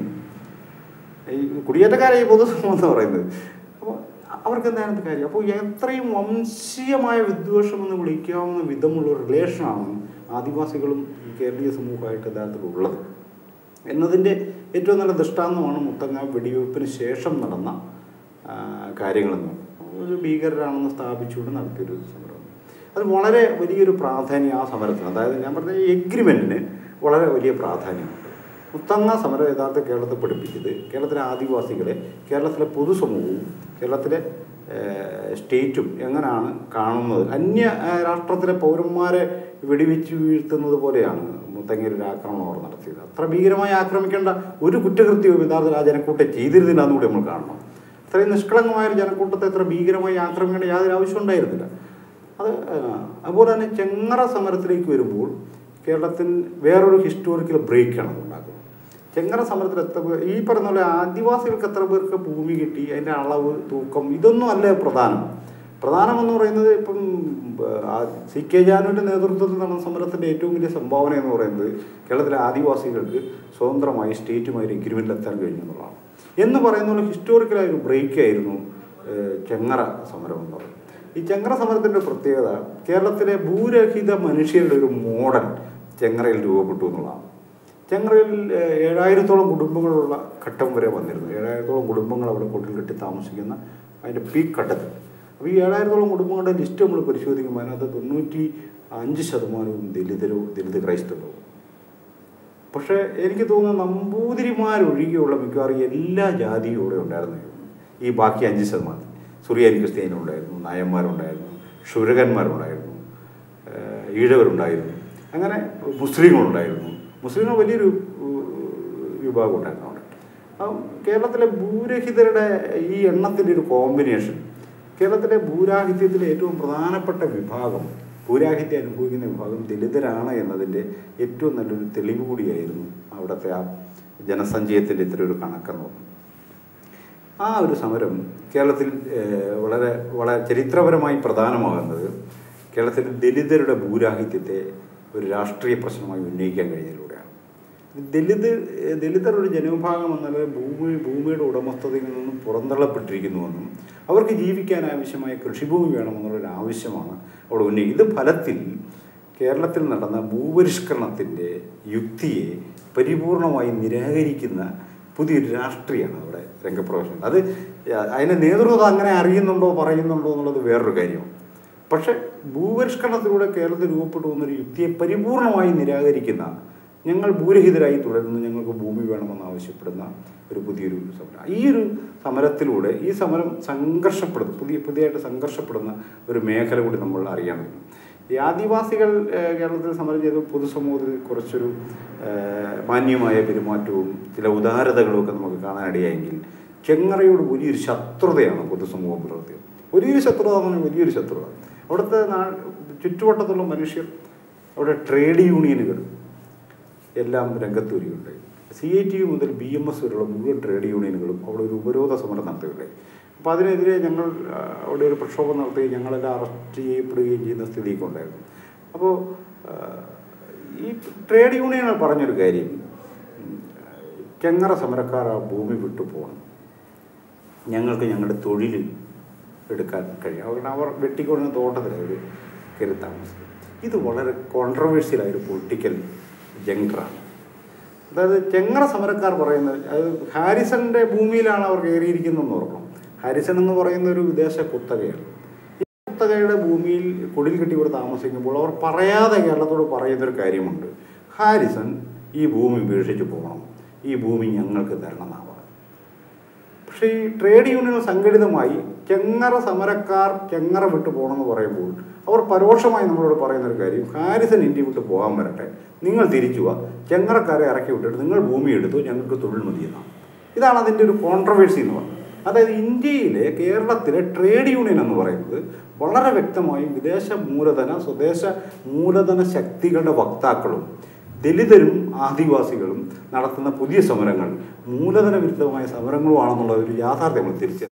ഈ കുടിയേറ്റക്കാരെ ഈ പൊതുസമൂഹം എന്ന് പറയുന്നത് അപ്പോൾ അവർക്ക് എന്താണ് കാര്യം അപ്പോൾ എത്രയും വംശീയമായ വിദ്വേഷം എന്ന് വിളിക്കാവുന്ന വിധമുള്ള ഒരു റിലേഷനാണ് ആദിവാസികളും ഈ കേരളീയ സമൂഹമായിട്ട് യഥാർത്ഥത്തിൽ ഉള്ളത് എന്നതിൻ്റെ ഏറ്റവും നല്ല ദൃഷ്ടാന്തമാണ് മുത്തങ്ങ വെടിവെപ്പിന് ശേഷം നടന്ന ആ, കാര്യങ്ങളെന്ന് ഒരു ഭീകരരാണെന്ന് സ്ഥാപിച്ചുകൊണ്ട് നടത്തിയൊരു സമരം അത് വളരെ വലിയൊരു പ്രാധാന്യം ആ സമരത്തിന് അതായത് ഞാൻ പറഞ്ഞ ഈ എഗ്രിമെൻറ്റിന് വളരെ വലിയ പ്രാധാന്യമുണ്ട് മുത്തങ്ങ സമരം യഥാർത്ഥ കേരളത്തെ പഠിപ്പിച്ചത് കേരളത്തിലെ ആദിവാസികളെ കേരളത്തിലെ പൊതുസമൂഹവും കേരളത്തിലെ ഏഹ്, സ്റ്റേറ്റും എങ്ങനെയാണ് കാണുന്നത് അന്യ ഏഹ്, രാഷ്ട്രത്തിലെ പൗരന്മാരെ വെടിവെച്ച് വീഴ്ത്തുന്നത് പോലെയാണ് മുത്തങ്ങയിൽ ഒരു ആക്രമണം അവർ നടത്തിയത് അത്ര ഭീകരമായി ആക്രമിക്കേണ്ട ഒരു കുറ്റകൃത്യവും യഥാർത്ഥത്തിൽ ആ ജനക്കൂട്ടം ചെയ്തിരുന്നില്ല എന്നുകൂടി നമ്മൾ കാണണം അത്രയും നിഷ്കളങ്കമായ ഒരു ജനക്കൂട്ടത്തെ എത്ര ഭീകരമായി ആക്രമിക്കേണ്ട യാതൊരു ആവശ്യം ഉണ്ടായിരുന്നില്ല അത് ആ, അതുപോലെ തന്നെ ചെങ്ങറ സമരത്തിലേക്ക് വരുമ്പോൾ കേരളത്തിൽ വേറൊരു ഹിസ്റ്റോറിക്കൽ ബ്രേക്കാണ് ഉണ്ടാക്കുന്നത് ചെങ്ങറ സമരത്തിൽ എത്ര പേർ ഈ പറഞ്ഞ പോലെ ആദിവാസികൾക്ക് എത്ര പേർക്ക് ഭൂമി കിട്ടി അതിൻ്റെ അളവ് തൂക്കം ഇതൊന്നും അല്ല പ്രധാനം പ്രധാനമെന്ന് പറയുന്നത് ഇപ്പം ആ, സി കെ ജാനുവിൻ്റെ നേതൃത്വത്തിൽ നടന്ന സമരത്തിൻ്റെ ഏറ്റവും വലിയ സംഭാവന എന്ന് പറയുന്നത് കേരളത്തിലെ ആദിവാസികൾക്ക് സ്വതന്ത്രമായി സ്റ്റേറ്റുമായി ഒരു എഗ്രിമെൻറ്റിൽ എത്താൻ കഴിഞ്ഞു എന്നുള്ളതാണ് എന്ന് പറയുന്ന പോലെ ഹിസ്റ്റോറിക്കലായ ഒരു ബ്രേക്ക് ആയിരുന്നു ഏഹ്, ചെങ്ങറ സമരം എന്ന് പറയുന്നത് ഈ ചെങ്ങറ സമരത്തിൻ്റെ പ്രത്യേകത കേരളത്തിലെ ഭൂരഹിത മനുഷ്യരുടെ ഒരു മോഡൽ ചെങ്ങറയിൽ രൂപപ്പെട്ടു എന്നുള്ളതാണ് ചെങ്ങറയിൽ ഏഹ്, ഏഴായിരത്തോളം കുടുംബങ്ങളുള്ള ഘട്ടം വരെ വന്നിരുന്നു ഏഴായിരത്തോളം കുടുംബങ്ങൾ അവിടെ കൊട്ടിൽ കെട്ടി താമസിക്കുന്ന അതിൻ്റെ പീക്ക് ഘട്ടത്തിൽ അപ്പോൾ ഈ ഏഴായിരത്തോളം കുടുംബങ്ങളുടെ ലിസ്റ്റ് നമ്മൾ പരിശോധിക്കുമ്പോൾ അതിനകത്ത് തൊണ്ണൂറ്റി അഞ്ച് ശതമാനവും ദലിതരോ ദലിത് ക്രൈസ്തവരോ പക്ഷേ എനിക്ക് തോന്നുന്നു നമ്പൂതിരിമാരൊഴികെയുള്ള മിക്കവാറും എല്ലാ ജാതിയും ഇവിടെ ഉണ്ടായിരുന്നു ഈ ബാക്കി അഞ്ച് ശതമാനം സുറിയാനി ക്രിസ്ത്യാനികളുണ്ടായിരുന്നു നായന്മാരുണ്ടായിരുന്നു ക്ഷുരകന്മാരുണ്ടായിരുന്നു ഏഹ് ഈഴവരുണ്ടായിരുന്നു അങ്ങനെ മുസ്ലിങ്ങളുണ്ടായിരുന്നു മുസ്ലിങ്ങൾ വലിയൊരു ഏഹ്, വിഭാഗം ഉണ്ടായിരുന്നു അവിടെ അപ്പം കേരളത്തിലെ ഭൂരഹിതരുടെ ഈ എണ്ണത്തിൻ്റെ ഒരു കോമ്പിനേഷൻ കേരളത്തിലെ ഭൂരാഹിത്യത്തിലെ ഏറ്റവും പ്രധാനപ്പെട്ട വിഭാഗം ഭൂരാഹിത്യം അനുഭവിക്കുന്ന വിഭാഗം ദലിതരാണ് എന്നതിൻ്റെ ഏറ്റവും നല്ലൊരു തെളിവ് കൂടിയായിരുന്നു അവിടുത്തെ ആ ജനസഞ്ചയത്തിൻ്റെ ഇത്ര ഒരു കണക്കെന്ന് പറഞ്ഞു ആ ഒരു സമരം കേരളത്തിൽ ഏഹ്, വളരെ വളരെ ചരിത്രപരമായി പ്രധാനമാകുന്നത് കേരളത്തിൽ ദലിതരുടെ ഭൂരാഹിത്യത്തെ ഒരു രാഷ്ട്രീയ പ്രശ്നമായി ഉന്നയിക്കാൻ കഴിഞ്ഞതിലൂടെയാണ് ദലിത് ഏഹ്, ദലിതർ ഒരു ജനവിഭാഗം എന്നാൽ ഭൂമി ഭൂമിയുടെ ഉടമസ്ഥതയിൽ നിന്നും പുറന്തള്ളപ്പെട്ടിരിക്കുന്നുവെന്നും അവർക്ക് ജീവിക്കാൻ ആവശ്യമായ കൃഷിഭൂമി വേണമെന്നുള്ളൊരു ആവശ്യമാണ് അവിടെ ഉന്നയിക്കുന്നത് ഇത് ഫലത്തിൽ കേരളത്തിൽ നടന്ന ഭൂപരിഷ്കരണത്തിൻ്റെ യുക്തിയെ പരിപൂർണമായി നിരാകരിക്കുന്ന പുതിയൊരു രാഷ്ട്രീയമാണ് അവിടെ രംഗപ്രവേശനം അത് അതിൻ്റെ നേതൃത്വം അങ്ങനെ അറിയുന്നുണ്ടോ പറയുന്നുണ്ടോ എന്നുള്ളത് വേറൊരു കാര്യമാണ് പക്ഷേ ഭൂപരിഷ്കരണത്തിലൂടെ കേരളത്തിൽ രൂപപ്പെട്ടു വന്നൊരു യുക്തിയെ പരിപൂർണമായി നിരാകരിക്കുന്ന ഞങ്ങൾ ഭൂരഹിതരായി തുടരുന്നു ഞങ്ങൾക്ക് ഭൂമി വേണമെന്ന് ആവശ്യപ്പെടുന്ന ഒരു പുതിയൊരു സമരം ഈ ഒരു സമരത്തിലൂടെ ഈ സമരം സംഘർഷപ്പെടുന്നു പുതിയ പുതിയതായിട്ട് സംഘർഷപ്പെടുന്ന ഒരു മേഖല കൂടി നമ്മൾ അറിയണം ഈ ആദിവാസികൾ ഏഹ്, കേരളത്തിൽ സമരം ചെയ്ത് പൊതുസമൂഹത്തിൽ കുറച്ചൊരു ഏഹ്, മാന്യമായ പെരുമാറ്റവും ചില ഉദാരതകളും ഒക്കെ നമുക്ക് കാണാനിടയായെങ്കിൽ ചെങ്ങറയോട് വലിയൊരു ശത്രുതയാണ് പൊതുസമൂഹം പുലർത്തിയത് വലിയൊരു ശത്രുത എന്ന് പറഞ്ഞാൽ വലിയൊരു ശത്രുത അവിടുത്തെ നാ ചുറ്റുവട്ടത്തുള്ള മനുഷ്യർ അവിടെ ട്രേഡ് യൂണിയനുകൾ എല്ലാം രംഗത്ത് വരികയുണ്ടായി സി ഐ ടി യു മുതൽ ബി എം എസ് വരെയുള്ള മുഴുവൻ ട്രേഡ് യൂണിയനുകളും അവിടെ ഒരു ഉപരോധ സമരം നടത്തുകയുണ്ടായി അപ്പോൾ അതിനെതിരെ ഞങ്ങൾ ആ, അവിടെ ഒരു പ്രക്ഷോഭം നടത്തുകയും ഞങ്ങളെല്ലാം അറസ്റ്റ് ചെയ്യപ്പെടുകയും ചെയ്യുന്ന സ്ഥിതിയൊക്കെ ഉണ്ടായിരുന്നു അപ്പോൾ ആ, ഈ ട്രേഡ് യൂണിയനുകൾ പറഞ്ഞൊരു കാര്യം ഉം, ചെങ്ങറ സമരക്കാർ ആ ഭൂമി വിട്ടു പോകണം ഞങ്ങൾക്ക് ഞങ്ങളുടെ തൊഴിൽ എടുക്കാൻ കഴിയും അവർ അവർ വെട്ടിക്കൊടുന്ന തോട്ടത്തിൽ അവർ കയറി താമസിക്കും ഇത് വളരെ കോൺട്രവേഴ്സ്യലായ ഒരു പൊളിറ്റിക്കൽ ജങ്ക്റാണ് അതായത് ചെങ്ങറ സമരക്കാർ പറയുന്നത് അത് ഹാരിസന്റെ ഭൂമിയിലാണ് അവർ കയറിയിരിക്കുന്നതെന്ന് ഓർക്കണം ഹാരിസൺ എന്ന് പറയുന്ന ഒരു വിദേശ കുത്തകയാണ് ഈ കുത്തകയുടെ ഭൂമിയിൽ കുടിൽ കെട്ടി ഇവർ താമസിക്കുമ്പോൾ അവർ പറയാതെ കേരളത്തോട് പറയുന്നൊരു കാര്യമുണ്ട് ഹാരിസൺ ഈ ഭൂമി ഉപേക്ഷിച്ച് പോകണം ഈ ഭൂമി ഞങ്ങൾക്ക് തരണം എന്നാണ് പറയുന്നത് പക്ഷേ ഈ ട്രേഡ് യൂണിയൻ സംഘടിതമായി ചെങ്ങറ സമരക്കാർ ചെങ്ങറ വിട്ടു പോകണമെന്ന് പറയുമ്പോൾ അവർ പരോക്ഷമായി നമ്മളോട് പറയുന്ന ഒരു കാര്യം ഹാരിസൺ ഇന്ത്യ വിട്ട് പോകാൻ വരട്ടെ നിങ്ങൾ തിരിച്ചു വാ ചെങ്ങറക്കാരെ ഇറക്കി വിട്ടിട്ട് നിങ്ങൾ ഭൂമി എടുത്തു ഞങ്ങൾക്ക് തൊഴിൽ മതിയെന്നാണ് ഇതാണ് അതിൻ്റെ ഒരു കോൺട്രവേഴ്സി എന്ന് പറയുന്നത് അതായത് ഇന്ത്യയിലെ കേരളത്തിലെ ട്രേഡ് യൂണിയൻ എന്ന് പറയുന്നത് വളരെ വ്യക്തമായും വിദേശ മൂലധന സ്വദേശ മൂലധന ശക്തികളുടെ വക്താക്കളും ദലിതരും ആദിവാസികളും നടത്തുന്ന പുതിയ സമരങ്ങൾ മൂലധന വിരുദ്ധമായ സമരങ്ങളുമാണെന്നുള്ള ഒരു യാഥാർത്ഥ്യം നമ്മൾ തിരിച്ചറിയും